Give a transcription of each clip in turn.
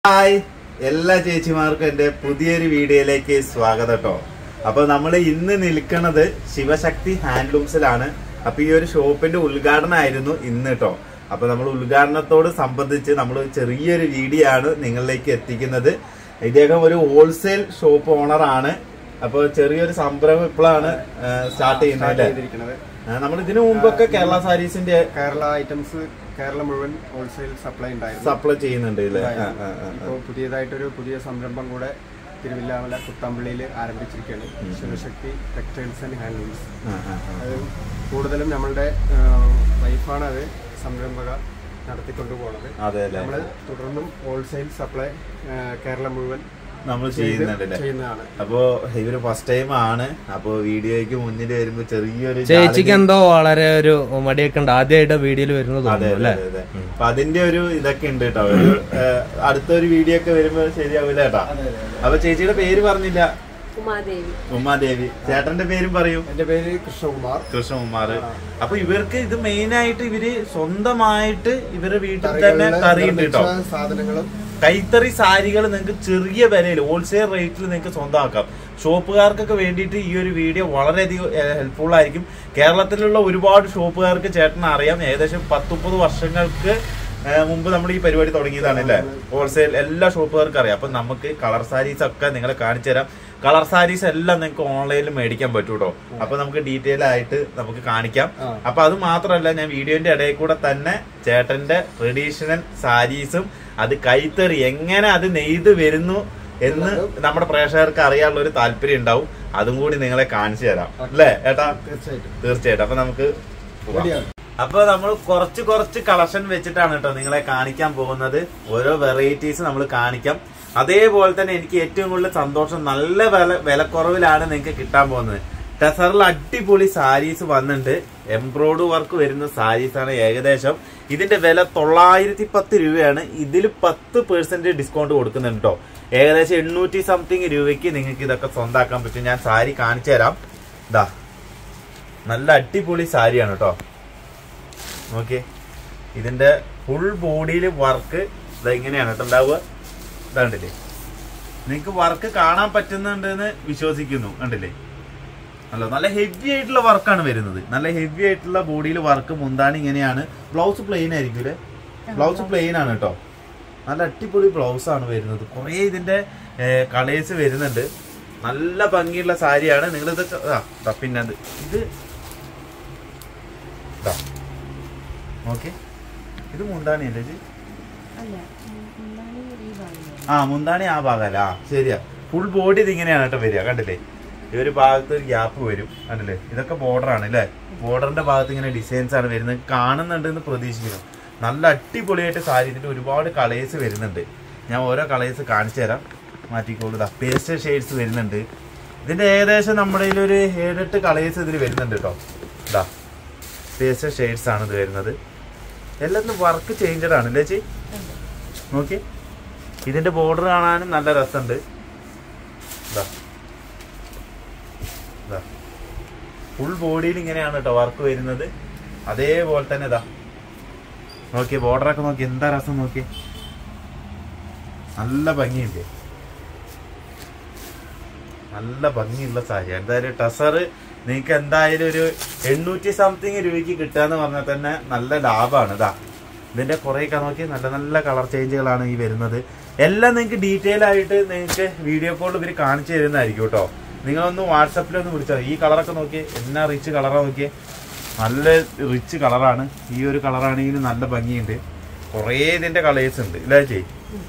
Hi എല്ലാ ചേച്ചിമാർക്കും എന്റെ പുതിയൊരു വീഡിയോയിലേക്ക് സ്വാഗതം കേട്ടോ അപ്പൊ നമ്മൾ ഇന്ന് നിൽക്കുന്നത് ശിവശക്തി ഹാൻഡ്ലൂംസിലാണ് അപ്പൊ ഈ ഒരു ഷോപ്പിന്റെ ഉദ്ഘാടനം ആയിരുന്നു ഇന്ന് കേട്ടോ അപ്പൊ നമ്മൾ ഉദ്ഘാടനത്തോട് സംബന്ധിച്ച് നമ്മൾ ചെറിയൊരു വീഡിയോ ആണ് നിങ്ങളിലേക്ക് എത്തിക്കുന്നത് ഇദ്ദേഹം ഒരു ഹോൾസെയിൽ ഷോപ്പ് ഓണർ ആണ് അപ്പൊ ചെറിയൊരു സംരംഭം ഇപ്പോഴാണ് സ്റ്റാർട്ട് ചെയ്യുന്നത് അല്ലേ ചെയ്തിരിക്കുന്നത് നമ്മൾ ഇതിനു മുമ്പൊക്കെ കേരള സാരീസിന്റെ കേരള ഐറ്റംസ് കേരളം മുഴുവൻ ഹോൾസെയിൽ സപ്ലൈ ഉണ്ടായിരുന്നു സപ്ലൈ ചെയ്യുന്നുണ്ട് അല്ലേ ആ, ആ, ആ, ആ. ഇപ്പോൾ പുതിയതായിട്ടൊരു പുതിയ സംരംഭം കൂടെ തിരുവില്ലാമല കുത്തമ്പള്ളിയിൽ ആരംഭിച്ചിരിക്കുകയാണ് ശിവശക്തി ടെക്സ്റ്റൈൽസ് ആൻഡ് ഹാൻഡ്ലൂംസ് ആ, ആ, ആ. അത് കൂടുതലും നമ്മളുടെ വൈഫാണ് അത് സംരംഭക നടത്തിക്കൊണ്ടു പോകുന്നത് അതെ അല്ലേ നമ്മൾ തുടർന്നും ഹോൾസെയിൽ സപ്ലൈ കേരളം മുഴുവൻ നമ്മൾ ചെയ്ത് ചെയ്യുന്നുണ്ടല്ലേ ചെയ്യുന്നതാണ് അപ്പോ ഇവര് ഫസ്റ്റ് ടൈം ആണ് അപ്പോ വീഡിയോയ്ക്ക് മുന്നിൽ വരുമ്പോ ചെറിയൊരു ചേച്ചിക്ക് എന്തോ വളരെ ഒരു മടിയൊക്കെ ഉണ്ട് ആദ്യമായിട്ട് വീഡിയോയിൽ വരുന്നത് അതെ തോന്നുന്നു അതെ അല്ലേ അതെ അതെ. അപ്പൊ അതിന്റെ ഒരു ഇതൊക്കെ ഉണ്ട് കേട്ടോ ഒരു ഏഹ്, അടുത്തൊരു വീഡിയോ ഒക്കെ വരുമ്പോ ശരിയാവില്ല കേട്ടാ അപ്പൊ ചേച്ചിയുടെ പേര് പറഞ്ഞില്ല ഉമാദേവി ഉമാദേവി ചേട്ടന്റെ പേരും പറയൂ എൻ്റെ പേര് കൃഷ്ണകുമാർ കൃഷ്ണകുമാർ അപ്പൊ ഇവർക്ക് ഇത് മെയിൻ ആയിട്ട് ഇവര് സ്വന്തമായിട്ട് ഇവരുടെ വീട്ടിൽ തന്നെ കറികളിലെ കറിയുണ്ട് കേട്ടോ നിർമ്മിച്ച സാധനങ്ങളും കൈത്തറി സാരികൾ നിങ്ങൾക്ക് ചെറിയ വിലയിൽ ഹോൾസെയിൽ റേറ്റിൽ നിങ്ങൾക്ക് സ്വന്തമാക്കാം ഷോപ്പുകാർക്കൊക്കെ വേണ്ടിയിട്ട് ഈ ഒരു വീഡിയോ വളരെയധികം ഹെൽപ്ഫുൾ ആയിരിക്കും കേരളത്തിലുള്ള ഒരുപാട് ഷോപ്പുകാർക്ക് ചേട്ടൻ അറിയാം ഏകദേശം പത്തുമുപ്പത് വർഷങ്ങൾക്ക് ഏഹ്, മുമ്പ് നമ്മൾ ഈ പരിപാടി തുടങ്ങിയതാണ് അല്ലേ ഹോൾസെയിൽ എല്ലാ ഷോപ്പുകാർക്കും അറിയാം അപ്പൊ നമുക്ക് കളർ സാരീസ് ഒക്കെ നിങ്ങളെ കാണിച്ചു തരാം കളർ സാരീസ് എല്ലാം നിങ്ങൾക്ക് ഓൺലൈനിൽ മേടിക്കാൻ പറ്റൂ കേട്ടോ അപ്പൊ നമുക്ക് ഡീറ്റെയിൽ ആയിട്ട് നമുക്ക് കാണിക്കാം ആ. അപ്പൊ അത് മാത്രമല്ല ഞാൻ വീഡിയോന്റെ ഇടയിൽ കൂടെ തന്നെ ചേട്ടന്റെ ട്രഡീഷണൽ സാരീസും അത് കൈത്തറി എങ്ങനെ അത് നെയ്ത് വരുന്നു എന്ന് നമ്മുടെ പ്രേക്ഷകർക്ക് അറിയാനുള്ള ഒരു താല്പര്യം ഉണ്ടാവും അതും കൂടി നിങ്ങളെ കാണിച്ചു തരാം അല്ലേ ഏട്ടാ തീർച്ചയായിട്ടും തീർച്ചയായിട്ടും അപ്പൊ നമുക്ക് പോവാം. റെഡിയാണ് അപ്പൊ നമ്മൾ കുറച്ച് കുറച്ച് കളക്ഷൻ വെച്ചിട്ടാണ് കേട്ടോ നിങ്ങളെ കാണിക്കാൻ പോകുന്നത് ഓരോ വെറൈറ്റീസ് നമ്മൾ കാണിക്കാം അതേപോലെ തന്നെ എനിക്ക് ഏറ്റവും കൂടുതൽ സന്തോഷം നല്ല വില വിലക്കുറവിലാണ് നിങ്ങൾക്ക് കിട്ടാൻ പോകുന്നത് ടെസറിൽ അടിപൊളി സാരീസ് വന്നിട്ടുണ്ട് എംബ്രോയ്ഡ് വർക്ക് വരുന്ന സാരീസ് ആണ് ഏകദേശം ഇതിന്റെ വില തൊള്ളായിരത്തി പത്ത് രൂപയാണ് ഇതിൽ പത്ത് പെർസെന്റ് ഡിസ്കൗണ്ട് കൊടുക്കുന്നുണ്ട് കേട്ടോ ഏകദേശം എണ്ണൂറ്റി സംതിങ് രൂപയ്ക്ക് നിങ്ങൾക്ക് ഇതൊക്കെ സ്വന്താക്കാൻ പറ്റും ഞാൻ സാരി കാണിച്ചു തരാം ഇതാ നല്ല അടിപൊളി സാരിയാണ് കേട്ടോ ഓക്കെ ഇതിന്റെ ഫുൾ ബോഡിയിൽ വർക്ക് ഇതെങ്ങനെയാണ് കേട്ടോ ഉണ്ടാവുക ഇതാണ്ടില്ലേ നിങ്ങൾക്ക് വർക്ക് കാണാൻ പറ്റുന്നുണ്ടെന്ന് വിശ്വസിക്കുന്നു കണ്ടില്ലേ അല്ല നല്ല ഹെവി ആയിട്ടുള്ള വർക്കാണ് വരുന്നത് നല്ല ഹെവി ആയിട്ടുള്ള ബോഡിയിൽ വർക്ക് മുന്താണി ഇങ്ങനെയാണ് ബ്ലൗസ് പ്ലെയിൻ ആയിരിക്കും അല്ലേ ബ്ലൗസ് പ്ലെയിൻ ആണ് കേട്ടോ നല്ല അടിപൊളി ബ്ലൗസ് ആണ് വരുന്നത് കുറേ ഇതിന്റെ കളേഴ്സ് വരുന്നുണ്ട് നല്ല ഭംഗിയുള്ള സാരിയാണ് നിങ്ങളിത് പിന്നെ അത് ഇത് ഓക്കെ ഇത് മുന്താണി അല്ലേ ഇത് അല്ല എന്താണ് ഈ ഭാഗം ആ മുന്താണി ആ ഭാഗമല്ല ആ ശരിയാ ഫുൾ ബോഡി ഇത് ഇങ്ങനെയാണ് കേട്ടോ വരിക കണ്ടില്ലേ ഈ ഒരു ഭാഗത്ത് ഒരു ഗ്യാപ്പ് വരും കണ്ടില്ലേ ഇതൊക്കെ ബോർഡർ ആണ് അല്ലേ ബോർഡറിന്റെ ഭാഗത്ത് ഇങ്ങനെ ഡിസൈൻസ് ആണ് വരുന്നത് കാണുന്നുണ്ട് എന്ന് പ്രതീക്ഷിക്കുന്നു നല്ല അടിപൊളിയായിട്ട് സാരി ഇതിന്റെ ഒരുപാട് കളേഴ്സ് വരുന്നുണ്ട് ഞാൻ ഓരോ കളേഴ്സ് കാണിച്ചു തരാം മാറ്റിക്കോളൂ പേസ്റ്റ് ഷെയ്ഡ്സ് വരുന്നുണ്ട് ഇതിന്റെ ഏകദേശം നമ്മുടെ ഒരു ഏഴെട്ട് കളേഴ്സ് ഇതിൽ വരുന്നുണ്ട് കേട്ടോ ഇതാ പേസ്റ്റ് ഷെയ്ഡ്സ് ആണ് ഇത് വരുന്നത് എല്ലാം വർക്ക് ചേഞ്ചഡ് ആണ് അല്ലേ ചേച്ചി നോക്കി ഇതിന്റെ ബോർഡർ കാണാനും നല്ല രസമുണ്ട് ഇതാ. ഇതാ. ഫുൾ ബോഡിയിൽ ഇങ്ങനെയാണ് കേട്ടോ വർക്ക് വരുന്നത് അതേപോലെ തന്നെ ഇതാ നോക്കിയേ ബോർഡറൊക്കെ നോക്കി എന്താ രസം നോക്കി നല്ല ഭംഗിയുണ്ട് നല്ല ഭംഗിയുള്ള സാരി എന്തായാലും ടസർ നിങ്ങൾക്ക് എന്തായാലും ഒരു എണ്ണൂറ്റി സംതിങ് രൂപയ്ക്ക് കിട്ടുക പറഞ്ഞാൽ തന്നെ നല്ല ലാഭമാണ് ഇതാ ഇതിന്റെ കുറേയൊക്കെ നോക്കി നല്ല നല്ല കളർ ചേഞ്ചുകളാണ് ഈ വരുന്നത് എല്ലാം നിങ്ങൾക്ക് ഡീറ്റെയിൽ ആയിട്ട് നിങ്ങൾക്ക് വീഡിയോ കോളിൽ ഇവർ കാണിച്ചു തരുന്നതായിരിക്കും കേട്ടോ നിങ്ങളൊന്ന് വാട്സപ്പിൽ ഒന്ന് വിളിച്ചാൽ ഈ കളറൊക്കെ നോക്കി എന്നാ റിച്ച് കളറാ നോക്കിയേ നല്ല റിച്ച് കളറാണ് ഈ ഒരു കളറാണെങ്കിൽ നല്ല ഭംഗിയുണ്ട് കുറേ ഇതിന്റെ കളേഴ്സ് ഉണ്ട് ഇല്ലേ ചേച്ചി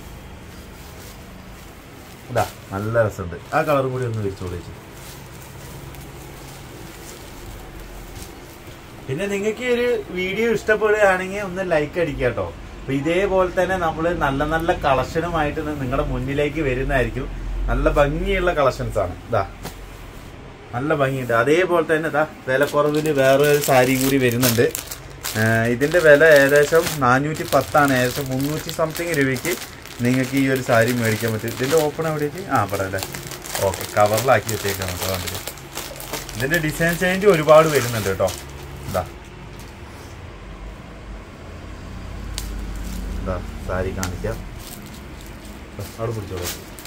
ഇതാ നല്ല രസമുണ്ട് ആ കളർ കൂടി ഒന്ന് വെച്ചോളൂ ചേച്ചി പിന്നെ നിങ്ങൾക്ക് ഈ ഒരു വീഡിയോ ഇഷ്ടപ്പെടുകയാണെങ്കിൽ ഒന്ന് ലൈക്ക് അടിക്കുക കേട്ടോ അപ്പൊ ഇതേപോലെ തന്നെ നമ്മൾ നല്ല നല്ല കളക്ഷനുമായിട്ട് നിങ്ങളുടെ മുന്നിലേക്ക് വരുന്നതായിരിക്കും നല്ല ഭംഗിയുള്ള കളക്ഷൻസ് ആണ് ഇതാ നല്ല ഭംഗിയുണ്ട് അതേപോലെ തന്നെ ഇതാ വിലക്കുറവിൽ വേറെ ഒരു സാരിയും കൂടി വരുന്നുണ്ട് ആഹ് ഇതിന്റെ വില ഏകദേശം നാനൂറ്റി പത്താണ് ഏകദേശം മുന്നൂറ്റി സംതിങ് രൂപയ്ക്ക് നിങ്ങൾക്ക് ഈ ഒരു സാരി മേടിക്കാൻ പറ്റും ഇതിന്റെ ഓപ്പൺ എവിടേക്ക് ആ അവിടെ അല്ലേ ഓക്കെ കവറിലാക്കി വെച്ചേക്കാം നമുക്ക് കണ്ടില്ലേ ഇതിന്റെ ഡിസൈൻ ചേഞ്ച് ഒരുപാട് വരുന്നുണ്ട് കേട്ടോ ഇതാ ഇതാ സാരി കാണിക്കാം അവിടെ പിടിച്ചോളൂ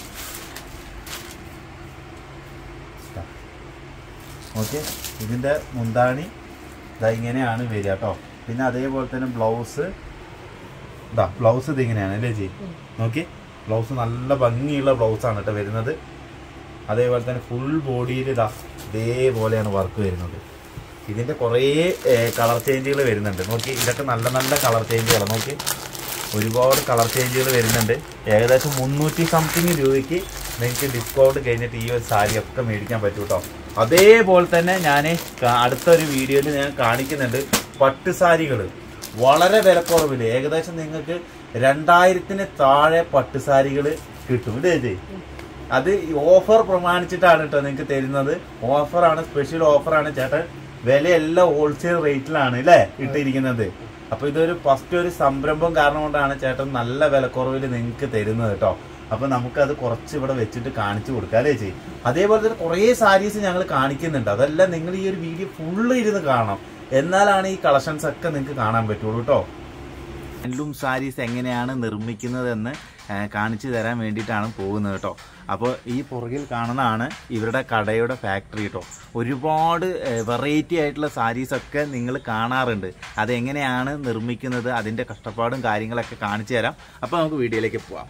ഓക്കെ ഇതിൻ്റെ മുന്താണി ഇതാ ഇങ്ങനെയാണ് വരിക കേട്ടോ പിന്നെ അതേപോലെ തന്നെ ബ്ലൗസ് ഇതാ ബ്ലൗസ് ഇത് ഇങ്ങനെയാണ് അല്ലേ ജി നോക്കി ബ്ലൗസ് നല്ല ഭംഗിയുള്ള ബ്ലൗസാണ് കേട്ടോ വരുന്നത് അതേപോലെ തന്നെ ഫുൾ ബോഡിയിൽ ഇതാ ഇതേപോലെയാണ് വർക്ക് വരുന്നത് ഇതിൻ്റെ കുറേ കളർ ചേഞ്ചുകൾ വരുന്നുണ്ട് നോക്കി ഇതൊക്കെ നല്ല നല്ല കളർ ചേഞ്ചുകളാണ് നോക്കി ഒരുപാട് കളർ ചേഞ്ചുകൾ വരുന്നുണ്ട് ഏകദേശം മുന്നൂറ്റി സംതിങ് രൂപയ്ക്ക് നിങ്ങൾക്ക് ഡിസ്കൗണ്ട് കഴിഞ്ഞിട്ട് ഈ ഒരു സാരി ഒക്കെ മേടിക്കാൻ പറ്റും കേട്ടോ അതേപോലെ തന്നെ ഞാൻ അടുത്തൊരു വീഡിയോയിൽ ഞാൻ കാണിക്കുന്നുണ്ട് പട്ട് സാരികൾ വളരെ വിലക്കുറവിൽ ഏകദേശം നിങ്ങൾക്ക് രണ്ടായിരത്തിന് താഴെ പട്ട് സാരികൾ കിട്ടും ഇല്ലേ ചേച്ചി അത് ഓഫർ പ്രമാണിച്ചിട്ടാണ് കേട്ടോ നിങ്ങൾക്ക് തരുന്നത് ഓഫറാണ് സ്പെഷ്യൽ ഓഫറാണ് ചേട്ടൻ വിലയെല്ലാം ഹോൾസെയിൽ റേറ്റിലാണ് അല്ലേ ഇട്ടിരിക്കുന്നത് അപ്പൊ ഇതൊരു ഫസ്റ്റ് ഒരു സംരംഭം കാരണം കൊണ്ടാണ് ചേട്ടൻ നല്ല വിലക്കുറവിൽ നിങ്ങൾക്ക് തരുന്നത് കേട്ടോ അപ്പൊ നമുക്കത് കുറച്ച് ഇവിടെ വെച്ചിട്ട് കാണിച്ചു കൊടുക്കാം അല്ലേ ചേച്ചി അതേപോലെ തന്നെ കുറേ സാരീസ് ഞങ്ങൾ കാണിക്കുന്നുണ്ട് അതെല്ലാം നിങ്ങൾ ഈ ഒരു വീഡിയോ ഫുള്ള് ഇരുന്ന് കാണണം എന്നാലാണ് ഈ കളക്ഷൻസ് ഒക്കെ നിങ്ങൾക്ക് കാണാൻ പറ്റുള്ളൂ കേട്ടോ ഹാൻഡ്ലൂം സാരീസ് എങ്ങനെയാണ് നിർമ്മിക്കുന്നതെന്ന് ആ, കാണിച്ചു തരാൻ വേണ്ടിയിട്ടാണ് പോകുന്നത് കേട്ടോ അപ്പോൾ ഈ പുറകിൽ കാണുന്നതാണ് ഇവരുടെ കടയുടെ ഫാക്ടറി കേട്ടോ ഒരുപാട് വെറൈറ്റി ആയിട്ടുള്ള സാരീസ് ഒക്കെ നിങ്ങൾ കാണാറുണ്ട് അതെങ്ങനെയാണ് നിർമ്മിക്കുന്നത് അതിൻ്റെ കഷ്ടപ്പാടും കാര്യങ്ങളൊക്കെ കാണിച്ചു തരാം അപ്പോൾ നമുക്ക് വീഡിയോയിലേക്ക് പോവാം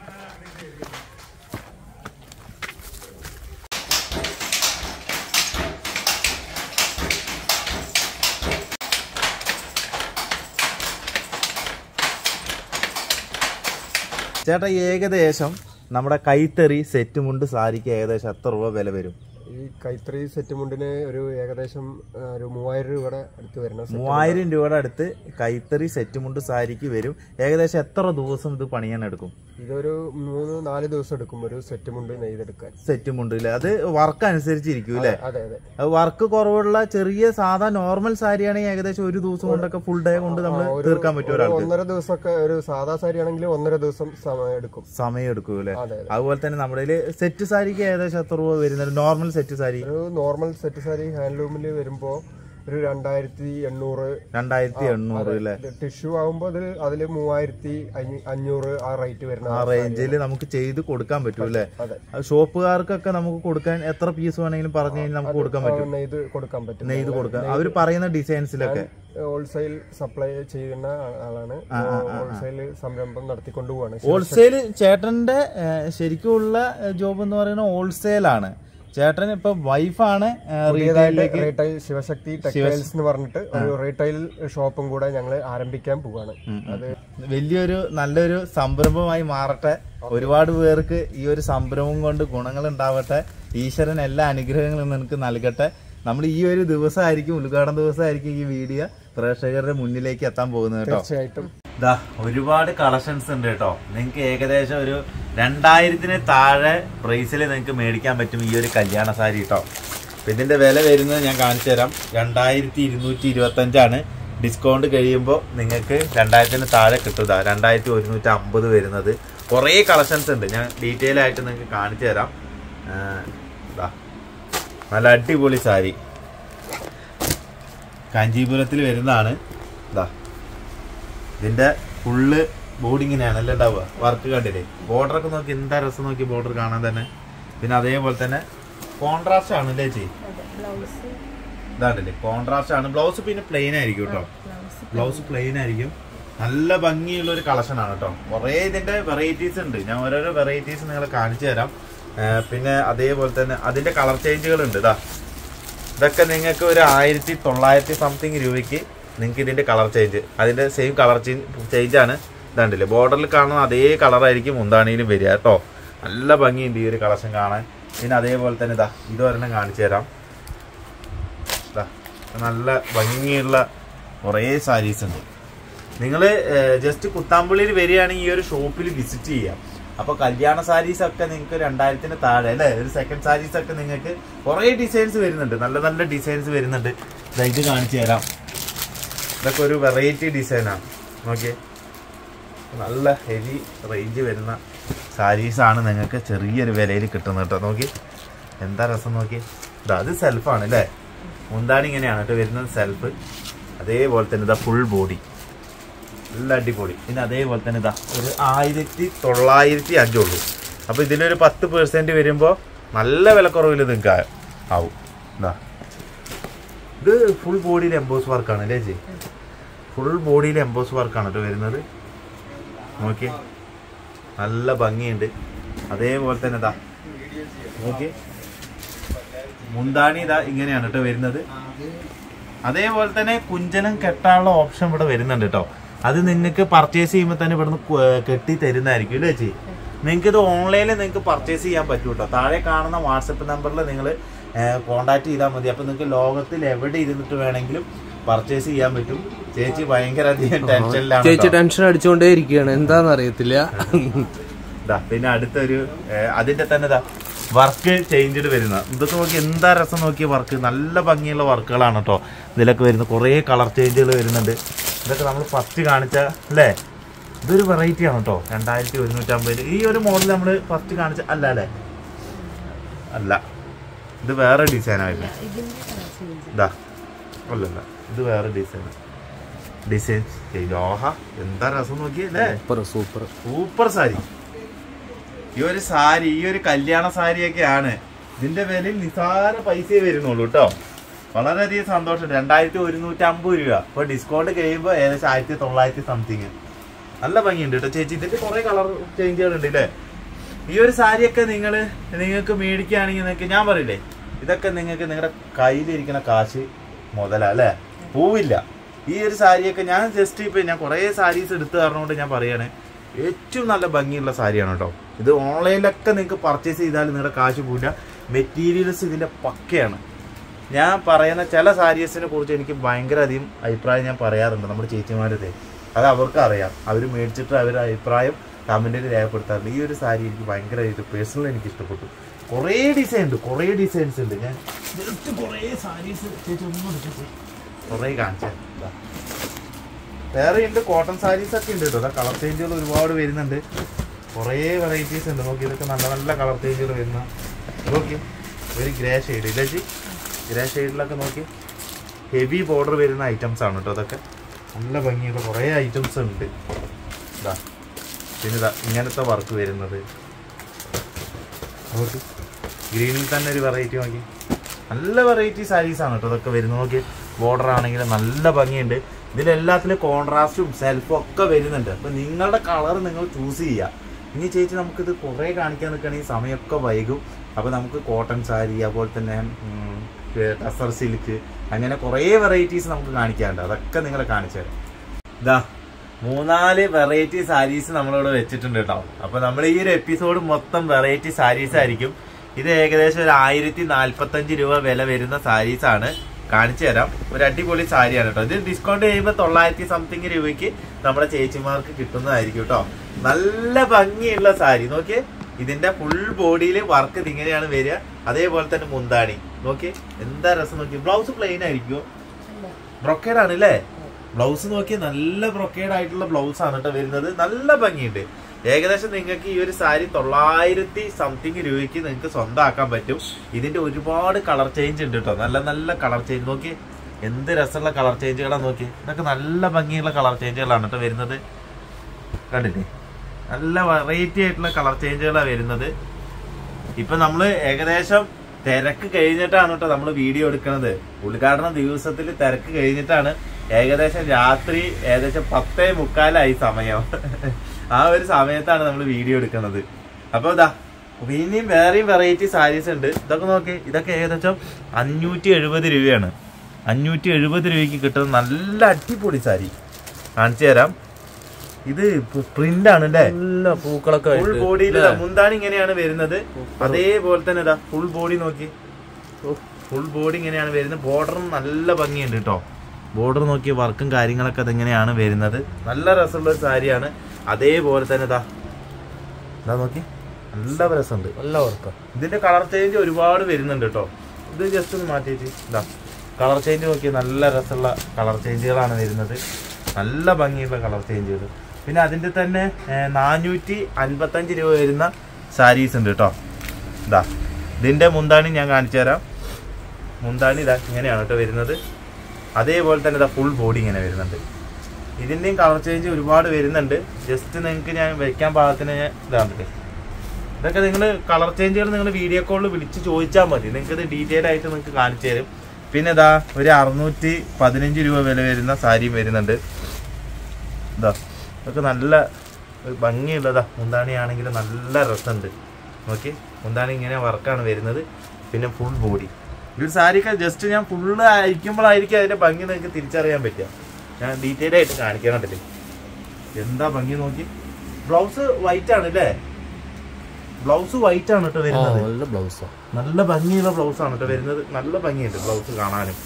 ചേട്ടാ ഏകദേശം നമ്മുടെ കൈത്തറി സെറ്റ് മുണ്ട് സാരിക്ക് ഏകദേശം എത്ര രൂപ വില വരും ഈ കൈത്തറി സെറ്റ് മുണ്ടിന് ഒരു ഏകദേശം ആ, ഒരു മൂവായിരം രൂപയുടെ അടുത്ത് വരുന്ന set മൂവായിരം രൂപയുടെ അടുത്ത് കൈത്തറി സെറ്റ് മുണ്ട് സാരിക്ക് വരും ഏകദേശം എത്ര ദിവസം ഇത് പണിയാൻ എടുക്കും ഇതൊരു മൂന്ന് നാല് ദിവസം എടുക്കും ഒരു സെറ്റ് മുണ്ട് നെയ്തെടുക്കാൻ സെറ്റ് മുണ്ട് ഇല്ലേ അത് വർക്ക് അനുസരിച്ചിരിക്കും അല്ലേ അതെ അതെ വർക്ക് കുറവുള്ള ചെറിയ സാധാ നോർമൽ സാരിയാണെങ്കിൽ ഏകദേശം ഒരു ദിവസം കൊണ്ടൊക്കെ ഫുൾ ഡേ കൊണ്ട് നമ്മൾ ഒരു- തീർക്കാൻ പറ്റും ഒരു ഒരാൾക്ക് ഒന്നര ദിവസമൊക്കെ ഒരു സാധാ സാരി ആണെങ്കിൽ ഒന്നര ദിവസം സമയം എടുക്കും സമയം എടുക്കും അല്ലേ അതെ അതെ അതുപോലെ തന്നെ നമ്മുടെ സെറ്റ് സാരിക്ക് ഏകദേശം എത്ര രൂപ വരുന്നത് നോർമൽ സെറ്റ് സാരി ഒരു നോർമൽ സെറ്റ് സാരി ഹാൻഡ്ലൂമിൽ വരുമ്പോ ഒരു രണ്ടായിരത്തി എണ്ണൂറ് രണ്ടായിരത്തി എണ്ണൂറ് അല്ലേ ടിഷ്യൂ ആകുമ്പോൾ അതിൽ അതില് മൂവായിരത്തി അഞ്ഞൂ- അഞ്ഞൂറ് ആ റേറ്റ് വരുന്ന ആ റേഞ്ചിൽ നമുക്ക് ചെയ്ത് കൊടുക്കാൻ പറ്റും അല്ലേ അതെ അത് ഷോപ്പുകാർക്കൊക്കെ നമുക്ക് കൊടുക്കാൻ എത്ര പീസ് വേണമെങ്കിലും പറഞ്ഞു കഴിഞ്ഞാൽ നമുക്ക് കൊടുക്കാൻ പറ്റും നെയ്ത് കൊടുക്കാൻ പറ്റും നെയ്ത് കൊടുക്കാം അവർ പറയുന്ന ഡിസൈൻസിലൊക്കെ ഹോൾസെയിൽ സപ്ലൈ ചെയ്യുന്ന ആ- ആളാണ് ഹോൾസെയിൽ സംരംഭം നടത്തിക്കൊണ്ടു പോവാണ് ഹോൾസെയിൽ ചേട്ടന്റെ ഏഹ്, ശരിക്കുമുള്ള ജോബ് എന്ന് പറയുന്നത് ഹോൾസെയിൽ ആണ് ചേട്ടൻ ഇപ്പൊ വൈഫാണ് റീറ്റെയിലേക്ക് റീറ്റെയിൽ ശിവശക്തി ടെക്സ്റ്റൈൽസ് എന്ന് പറഞ്ഞിട്ട് ഒരു റീറ്റെയിൽ ഷോപ്പും കൂടെ ഞങ്ങൾ ആരംഭിക്കാൻ പോവാണ് അത് വലിയൊരു നല്ലൊരു സംരംഭമായി മാറട്ടെ ഒരുപാട് പേർക്ക് ഈ ഒരു സംരംഭം കൊണ്ട് ഗുണങ്ങൾ ഉണ്ടാവട്ടെ ഈശ്വരൻ എല്ലാ അനുഗ്രഹങ്ങളും നിനക്ക് നൽകട്ടെ നമ്മൾ ഈ ഒരു ദിവസമായിരിക്കും ഉദ്ഘാടന ദിവസമായിരിക്കും ഈ വീഡിയോ പ്രേക്ഷകരുടെ മുന്നിലേക്ക് എത്താൻ പോകുന്നത് കേട്ടോ തീർച്ചയായിട്ടും ദാ ഒരുപാട് കളക്ഷൻസ് ഉണ്ട് കേട്ടോ നിങ്ങൾക്ക് ഏകദേശം ഒരു രണ്ടായിരത്തിന് താഴെ പ്രൈസിൽ നിങ്ങൾക്ക് മേടിക്കാൻ പറ്റും ഈ ഒരു കല്യാണ സാരി കേട്ടോ അപ്പൊ ഇതിന്റെ വില വരുന്നത് ഞാൻ കാണിച്ചു തരാം രണ്ടായിരത്തി ഇരുന്നൂറ്റി ഇരുപത്തി അഞ്ചാണ് ഡിസ്കൗണ്ട് കഴിയുമ്പോൾ നിങ്ങൾക്ക് രണ്ടായിരത്തിന് താഴെ കിട്ടുക രണ്ടായിരത്തി ഒരുന്നൂറ്റി അമ്പത് വരുന്നത് കുറേ കളക്ഷൻസ് ഉണ്ട് ഞാൻ ഡീറ്റെയിൽ ആയിട്ട് നിങ്ങൾക്ക് കാണിച്ചു തരാം ആ, ദാ നല്ല അടിപൊളി സാരി കാഞ്ചീപുരത്തിൽ വരുന്നതാണ് ഇതാ ഇതിന്റെ ഫുള്ള് ബോർഡിങ്ങിനാണല്ലേ ഉണ്ടാവുക വർക്ക് കണ്ടില്ലേ ബോർഡർ ഒക്കെ നോക്കി എന്താ രസം നോക്കി ബോർഡർ കാണാൻ തന്നെ പിന്നെ അതേപോലെ തന്നെ കോൺട്രാസ്റ്റ് ആണ് അല്ലേ ചേച്ചി അതെ ബ്ലൗസ് ഇതാണ്ടല്ലേ കോൺട്രാസ്റ്റ് ആണ് ബ്ലൗസ് പിന്നെ പ്ലെയിൻ ആയിരിക്കും കേട്ടോ ബ്ലൗസ് ബ്ലൗസ് പ്ലെയിൻ ആയിരിക്കും നല്ല ഭംഗിയുള്ള ഒരു കളക്ഷൻ ആണ് കേട്ടോ കുറേ ഇതിന്റെ വെറൈറ്റീസ് ഉണ്ട് ഞാൻ ഓരോരോ വെറൈറ്റീസ് നിങ്ങളെ കാണിച്ചു തരാം ആ, പിന്നെ അതേപോലെ തന്നെ അതിന്റെ കളർ ചേഞ്ചുകൾ ഉണ്ട് ഇതാ ഇതൊക്കെ നിങ്ങൾക്ക് ഒരു ആയിരത്തി തൊള്ളായിരത്തി സംതിങ് രൂപയ്ക്ക് നിങ്ങൾക്ക് ഇതിന്റെ കളർ ചേഞ്ച് അതിന്റെ സെയിം കളർ ചേഞ്ച് ആണ് ഇതാണ്ടില്ലേ ബോർഡറിൽ കാണുന്ന അതേ കളറായിരിക്കും മുന്താണിയിലും വരിക കേട്ടോ നല്ല ഭംഗിയുണ്ട് ഈ ഒരു കളക്ഷൻ കാണാൻ പിന്നെ അതേപോലെ തന്നെ ഇതാ ഇതൊരെണ്ണം കാണിച്ചു തരാം ഇതാ നല്ല ഭംഗിയുള്ള കുറേ സാരീസ് ഉണ്ട് നിങ്ങൾ ജസ്റ്റ് കുത്താമ്പള്ളിയിൽ വരികയാണെങ്കിൽ ഈ ഒരു ഷോപ്പിൽ വിസിറ്റ് ചെയ്യാം അപ്പോൾ കല്യാണ സാരീസ് ഒക്കെ നിങ്ങൾക്ക് രണ്ടായിരത്തിന് താഴെ അല്ലേ ഒരു സെക്കൻഡ് സാരീസ് ഒക്കെ നിങ്ങൾക്ക് കുറേ ഡിസൈൻസ് വരുന്നുണ്ട് നല്ല നല്ല ഡിസൈൻസ് വരുന്നുണ്ട് ദാ ഇത് കാണിച്ചു തരാം ഇതൊക്കെ ഒരു വെറൈറ്റി ഡിസൈനാണ് നോക്കിയേ നല്ല ഹെവി റേഞ്ച് വരുന്ന സാരീസാണ് നിങ്ങൾക്ക് ചെറിയൊരു വിലയിൽ കിട്ടുന്നത് കേട്ടോ നോക്കി എന്താ രസം നോക്കി ഇതാ അത് സെൽഫാണ് അല്ലേ മുന്താണി ഇങ്ങനെയാണ് കേട്ടോ വരുന്നത് സെൽഫ് അതേപോലെ തന്നെ ഇതാ ഫുൾ ബോഡി നല്ല അടിപൊളി പിന്നെ അതേപോലെ തന്നെ ഇതാ ഒരു ആയിരത്തി തൊള്ളായിരത്തി അഞ്ചുള്ളൂ അപ്പോൾ ഇതിലൊരു പത്ത് പെർസെൻറ്റ് വരുമ്പോൾ നല്ല വിലക്കുറവിൽ നിങ്ങൾക്ക് ആ- ആവും ഇതാ ഇത് ഫുൾ ബോഡിയിൽ എംബോസ് വർക്കാണ് അല്ലേ ചേച്ചി ഫുൾ ബോഡിയിൽ എംബോസ് വർക്കാണ് കേട്ടോ വരുന്നത് നോക്കി നല്ല ഭംഗിയുണ്ട് അതേപോലെ തന്നെ ഇതാ നോക്കി മുന്താണി ഇതാ ഇങ്ങനെയാണ് കേട്ടോ വരുന്നത് അതേപോലെ തന്നെ കുഞ്ചനം കെട്ടാനുള്ള ഓപ്ഷൻ ഇവിടെ വരുന്നുണ്ട് കേട്ടോ അത് നിങ്ങൾക്ക് പർച്ചേസ് ചെയ്യുമ്പോൾ തന്നെ ഇവിടുന്ന് കു- ഏർ കെട്ടി തരുന്നതായിരിക്കും ഇല്ലേ ചേച്ചി നിങ്ങൾക്ക് ഇത് ഓൺലൈനിൽ നിങ്ങൾക്ക് പർച്ചേസ് ചെയ്യാൻ പറ്റും കേട്ടോ താഴെ കാണുന്ന വാട്സപ്പ് നമ്പറിൽ നിങ്ങൾ കോൺടാക്ട് ചെയ്താൽ മതി അപ്പോൾ നിങ്ങൾക്ക് ലോകത്തിൽ എവിടെ ഇരുന്നിട്ട് വേണമെങ്കിലും പർച്ചേസ് ചെയ്യാൻ പറ്റും ചേച്ചി ഭയങ്കര അധികം ടെൻഷനിലാണ് ചേച്ചി കേട്ടോ. ടെൻഷൻ അടിച്ചുകൊണ്ടേ ഇരിക്കുകയാണ് എന്താന്ന് അറിയത്തില്ല ദാ പിന്നെ അടുത്തൊരു ഏർ, അതിന്റെ തന്നെ ദാ വർക്ക് ചേഞ്ചഡ് വരുന്ന ഇതൊക്കെ നോക്കി എന്താ രസം നോക്കിയ വർക്ക് നല്ല ഭംഗിയുള്ള വർക്കുകളാണ് കേട്ടോ ഇതിലൊക്കെ വരുന്നത് കുറേ കളർ ചേഞ്ചുകൾ വരുന്നുണ്ട് ഇതൊക്കെ നമ്മൾ ഫസ്റ്റ് കാണിച്ച അല്ലേ ഇതൊരു വെറൈറ്റി ആണ് കേട്ടോ രണ്ടായിരത്തി ഒരുന്നൂറ്റമ്പതിൽ ഈ ഒരു മോഡൽ നമ്മൾ ഫസ്റ്റ് കാണിച്ച അല്ല അല്ലേ അല്ല ഇത് വേറെ ഡിസൈനായിരുന്നു ഇതിന്റെ കളർ ചേഞ്ച് ഇതാ അല്ലല്ല ഇത് വേറെ ഡിസൈൻ ഡിസൈൻ ചെയ്തു ഓഹ എന്താ രസം നോക്കിയല്ലേ സൂപ്പർ സൂപ്പർ സൂപ്പർ സാരി ഈ ഒരു സാരി ഈ ഒരു കല്യാണ സാരിയൊക്കെയാണ് ഇതിന്റെ വിലയിൽ നിസാര പൈസയെ വരുന്നുള്ളൂ കേട്ടോ വളരെയധികം സന്തോഷം രണ്ടായിരത്തി ഒരുന്നൂറ്റി അമ്പത് രൂപ ഇപ്പൊ ഡിസ്കൗണ്ട് കഴിയുമ്പോൾ ഏകദേശം ആയിരത്തി തൊള്ളായിരത്തി സംതിങ് നല്ല ഭംഗിയുണ്ട് കേട്ടോ ചേച്ചി ഇതിന്റെ കുറെ കളർ ചേഞ്ചുകളുണ്ട് അല്ലേ ഈ ഒരു സാരിയൊക്കെ നിങ്ങൾ നിങ്ങൾക്ക് മേടിക്കുകയാണെങ്കിൽ നിങ്ങൾക്ക് ഞാൻ പറയില്ലേ ഇതൊക്കെ നിങ്ങൾക്ക് നിങ്ങളുടെ കയ്യിലിരിക്കുന്ന കാശ് മുതലാ അല്ലേ പോവില്ല ഈ ഒരു സാരിയൊക്കെ ഞാൻ ജസ്റ്റ് ഇപ്പൊ ഞാൻ കുറേ സാരീസ് എടുത്തു തരണോണ്ട് ഞാൻ പറയാണ് ഏറ്റവും നല്ല ഭംഗിയുള്ള സാരിയാണ് കേട്ടോ ഇത് ഓൺലൈനിലൊക്കെ നിങ്ങൾക്ക് പർച്ചേസ് ചെയ്താൽ നിങ്ങളുടെ കാശ് പോവില്ല മെറ്റീരിയൽസ് ഇതിന്റെ പക്കയാണ് ഞാൻ പറയുന്ന ചില സാരീസിനെ കുറിച്ച് എനിക്ക് ഭയങ്കര അധികം അഭിപ്രായം ഞാൻ പറയാറുണ്ട് നമ്മുടെ ചേച്ചിമാരുടെ അത് അവർക്ക് അറിയാം അവർ മേടിച്ചിട്ട് അവരുടെ അഭിപ്രായം കമന്റിൽ രേഖപ്പെടുത്താറുണ്ട് ഈ ഒരു സാരി എനിക്ക് ഭയങ്കരമായിട്ട് പേഴ്സണലി എനിക്ക് ഇഷ്ടപ്പെട്ടു കുറേ ഡിസൈൻ ഉണ്ട് കുറേ ഡിസൈൻസ് ഉണ്ട് ഞാൻ ജസ്റ്റ് കുറേ സാരീസ് ചേച്ചി ഒന്നും എടുത്തിട്ട് കുറേ കാണിച്ചു തരാം. ദാ. വേറെ ഉണ്ട് കോട്ടൺ സാരീസ് ഒക്കെ ഉണ്ട് കേട്ടോ കളർ ചേഞ്ചുകൾ ഒരുപാട് വരുന്നുണ്ട് കുറേ വെറൈറ്റീസ് ഉണ്ട് നോക്കി ഇതൊക്കെ നല്ല നല്ല കളർ ചേഞ്ചുകൾ വരുന്ന നോക്കി ഒരു ഗ്രേ ഷെയ്ഡ് ഇല്ലേ ചേച്ചി ഗ്രേ ഷെയ്ഡിലൊക്കെ നോക്കി ഹെവി ബോർഡർ വരുന്ന ഐറ്റംസ് ആണ് കേട്ടോ അതൊക്കെ നല്ല ഭംഗിയുള്ള കുറേ ഐറ്റംസ് ഉണ്ട് ഇതാ പിന്നെ ഇതാ ഇങ്ങനത്തെ വർക്ക് വരുന്നത് നോക്കി ഗ്രീനിൽ തന്നെ ഒരു വെറൈറ്റി നോക്കി നല്ല വെറൈറ്റി സാരീസ് ആണ് കേട്ടോ ഇതൊക്കെ വരുന്നത് നോക്കി ബോർഡർ ആണെങ്കിൽ നല്ല ഭംഗിയുണ്ട് ഇതിലെല്ലാത്തിലും കോൺട്രാസ്റ്റും സെൽഫും ഒക്കെ വരുന്നുണ്ട് അപ്പൊ നിങ്ങളുടെ കളർ നിങ്ങൾ ചൂസ് ചെയ്യുക ഇനി ചേച്ചി നമുക്കിത് കുറേ കാണിക്കാൻ നിൽക്കുകയാണെങ്കിൽ സമയമൊക്കെ വൈകും അപ്പൊ നമുക്ക് കോട്ടൺ സാരി അതുപോലെ തന്നെ ടസർ സിൽക്ക് അങ്ങനെ കുറേ വെറൈറ്റീസ് നമുക്ക് കാണിക്കാറുണ്ട് അതൊക്കെ നിങ്ങളെ കാണിച്ചു തരാം ഇതാ മൂന്നാല് വെറൈറ്റി സാരീസ് നമ്മളിവിടെ വെച്ചിട്ടുണ്ട് കേട്ടോ അപ്പൊ നമ്മൾ ഈ ഒരു എപ്പിസോഡ് മൊത്തം വെറൈറ്റി സാരീസ് ആയിരിക്കും ഇത് ഏകദേശം ഒരു ആയിരത്തി നാല്പത്തഞ്ച് രൂപ വില വരുന്ന സാരീസ് ആണ് കാണിച്ചു തരാം ഒരു അടിപൊളി സാരിയാണ് കേട്ടോ ഇത് ഡിസ്കൗണ്ട് ചെയ്യുമ്പോൾ തൊള്ളായിരത്തി സംതിങ് രൂപയ്ക്ക് നമ്മുടെ ചേച്ചിമാർക്ക് കിട്ടുന്നതായിരിക്കും കേട്ടോ നല്ല ഭംഗിയുള്ള സാരി നോക്കിയേ ഇതിന്റെ ഫുൾ ബോഡിയിൽ വർക്ക് ഇങ്ങനെയാണ് വരിക അതേപോലെ തന്നെ മുന്താണി നോക്കിയേ എന്താ രസം നോക്കി ബ്ലൗസ് പ്ലെയിൻ ആയിരിക്കുമോ അല്ല ബ്രൊക്കേഡ് ആണ് അല്ലേ ബ്ലൗസ് നോക്കി നല്ല ബ്രൊക്കേഡ് ആയിട്ടുള്ള ബ്ലൗസ് ആണ് കേട്ടോ വരുന്നത് നല്ല ഭംഗിയുണ്ട് ഏകദേശം നിങ്ങൾക്ക് ഈ ഒരു സാരി തൊള്ളായിരത്തി സംതിങ് രൂപയ്ക്ക് നിങ്ങൾക്ക് സ്വന്തമാക്കാൻ പറ്റും ഇതിന്റെ ഒരുപാട് കളർ ചേഞ്ച് ഉണ്ട് കേട്ടോ നല്ല നല്ല കളർ ചേഞ്ച് നോക്കി എന്ത് രസമുള്ള കളർ ചേഞ്ചുകളാണ് നോക്കി ഇതൊക്കെ നല്ല ഭംഗിയുള്ള കളർ ചേഞ്ചുകളാണ് കേട്ടോ വരുന്നത് കണ്ടില്ലേ നല്ല വെറൈറ്റി ആയിട്ടുള്ള കളർ ചേഞ്ചുകളാണ് വരുന്നത് ഇപ്പൊ നമ്മള് ഏകദേശം തിരക്ക് കഴിഞ്ഞിട്ടാണ് കേട്ടോ നമ്മൾ വീഡിയോ എടുക്കുന്നത് ഉദ്ഘാടന ദിവസത്തിൽ തിരക്ക് കഴിഞ്ഞിട്ടാണ് ഏകദേശം രാത്രി ഏകദേശം പത്തേ മുക്കാലായി സമയം ആ ഒരു സമയത്താണ് നമ്മൾ വീഡിയോ എടുക്കുന്നത് അപ്പൊ ഇതാ അപ്പൊ ഇനിയും വേറെയും വെറൈറ്റി സാരീസ് ഉണ്ട് ഇതൊക്കെ നോക്കി ഇതൊക്കെ ഏകദേശം അഞ്ഞൂറ്റി എഴുപത് രൂപയാണ് അഞ്ഞൂറ്റി എഴുപത് രൂപയ്ക്ക് കിട്ടുന്ന നല്ല അടിപൊളി സാരി കാണിച്ചു തരാം ഇത് പ്രിന്റ് ആണ് അല്ലേ നല്ല പൂക്കളൊക്കെ ഫുൾ ആയിട്ട്. ബോഡിയിൽ ല്ലേ? മുന്താണി ഇങ്ങനെയാണ് വരുന്നത് അതേപോലെ തന്നെ ഇതാ ഫുൾ ബോഡി നോക്കി ഫുൾ ബോഡി ഇങ്ങനെയാണ് വരുന്നത് ബോർഡറും നല്ല ഭംഗിയുണ്ട് കേട്ടോ ബോർഡർ നോക്കിയ വർക്കും കാര്യങ്ങളൊക്കെ അതെങ്ങനെയാണ് വരുന്നത് നല്ല രസമുള്ള ഒരു സാരിയാണ് അതേപോലെ തന്നെ ഇതാ ഇതാ നോക്കി നല്ല രസമുണ്ട് നല്ല വർക്കാ ഇതിന്റെ കളർ ചേഞ്ച് ഒരുപാട് വരുന്നുണ്ട് കേട്ടോ ഇത് ജസ്റ്റ് ഒന്ന് മാറ്റിയിട്ട് ഇതാ കളർ ചേഞ്ച് നോക്കി നല്ല രസമുള്ള കളർ ചേഞ്ചുകളാണ് വരുന്നത് നല്ല ഭംഗിയുള്ള കളർ ചേഞ്ചുകൾ പിന്നെ അതിന്റെ തന്നെ നാനൂറ്റി അൻപത്തഞ്ച് രൂപ വരുന്ന സാരീസ് ഉണ്ട് കേട്ടോ ഇതാ ഇതിന്റെ മുന്താണി ഞാൻ കാണിച്ചു തരാം മുന്താണി ഇതാ ഇങ്ങനെയാണ് കേട്ടോ വരുന്നത് അതേപോലെ തന്നെ ഇതാ ഫുൾ ബോഡി ഇങ്ങനെ വരുന്നുണ്ട് ഇതിന്റെയും കളർ ചേഞ്ച് ഒരുപാട് വരുന്നുണ്ട് ജസ്റ്റ് നിങ്ങൾക്ക് ഞാൻ വെക്കാൻ പാകത്തിന് ഞാൻ ഇതാണ്ടില്ലേ ഇതൊക്കെ നിങ്ങൾ കളർ ചേഞ്ചുകൾ നിങ്ങൾ വീഡിയോ കോളിൽ വിളിച്ച് ചോദിച്ചാൽ മതി നിങ്ങൾക്ക് ഇത് ഡീറ്റെയിൽ ആയിട്ട് നിങ്ങൾക്ക് കാണിച്ചു തരും പിന്നെ ഇതാ ഒരു അറുന്നൂറ്റി പതിനഞ്ച് രൂപ വില വരുന്ന സാരിയും വരുന്നുണ്ട് ഇതാ ഇതൊക്കെ നല്ല ഒരു ഭംഗിയുള്ളതാ മുന്താണിയാണെങ്കിൽ നല്ല രസമുണ്ട് ഓക്കെ മുന്താണി ഇങ്ങനെ വർക്കാണ് വരുന്നത് പിന്നെ ഫുൾ ബോഡി ഈ ഒരു സാരിയൊക്കെ ജസ്റ്റ് ഞാൻ ഫുള്ള് അയക്കുമ്പോഴായിരിക്കും അതിന്റെ ഭംഗി നിങ്ങൾക്ക് തിരിച്ചറിയാൻ പറ്റുക ഞാൻ ഡീറ്റെയിൽ ആയിട്ട് കാണിക്കാൻ കണ്ടില്ലേ എന്താ ഭംഗി നോക്കി ബ്ലൗസ് വൈറ്റ് ആണ് അല്ലേ ബ്ലൗസ് വൈറ്റ് ആണ് കേട്ടോ വരുന്നത് നല്ല ബ്ലൗസാ നല്ല ഭംഗിയുള്ള ബ്ലൗസ് ആണ് കേട്ടോ വരുന്നത് നല്ല ഭംഗിയുണ്ട് ബ്ലൗസ് കാണാനും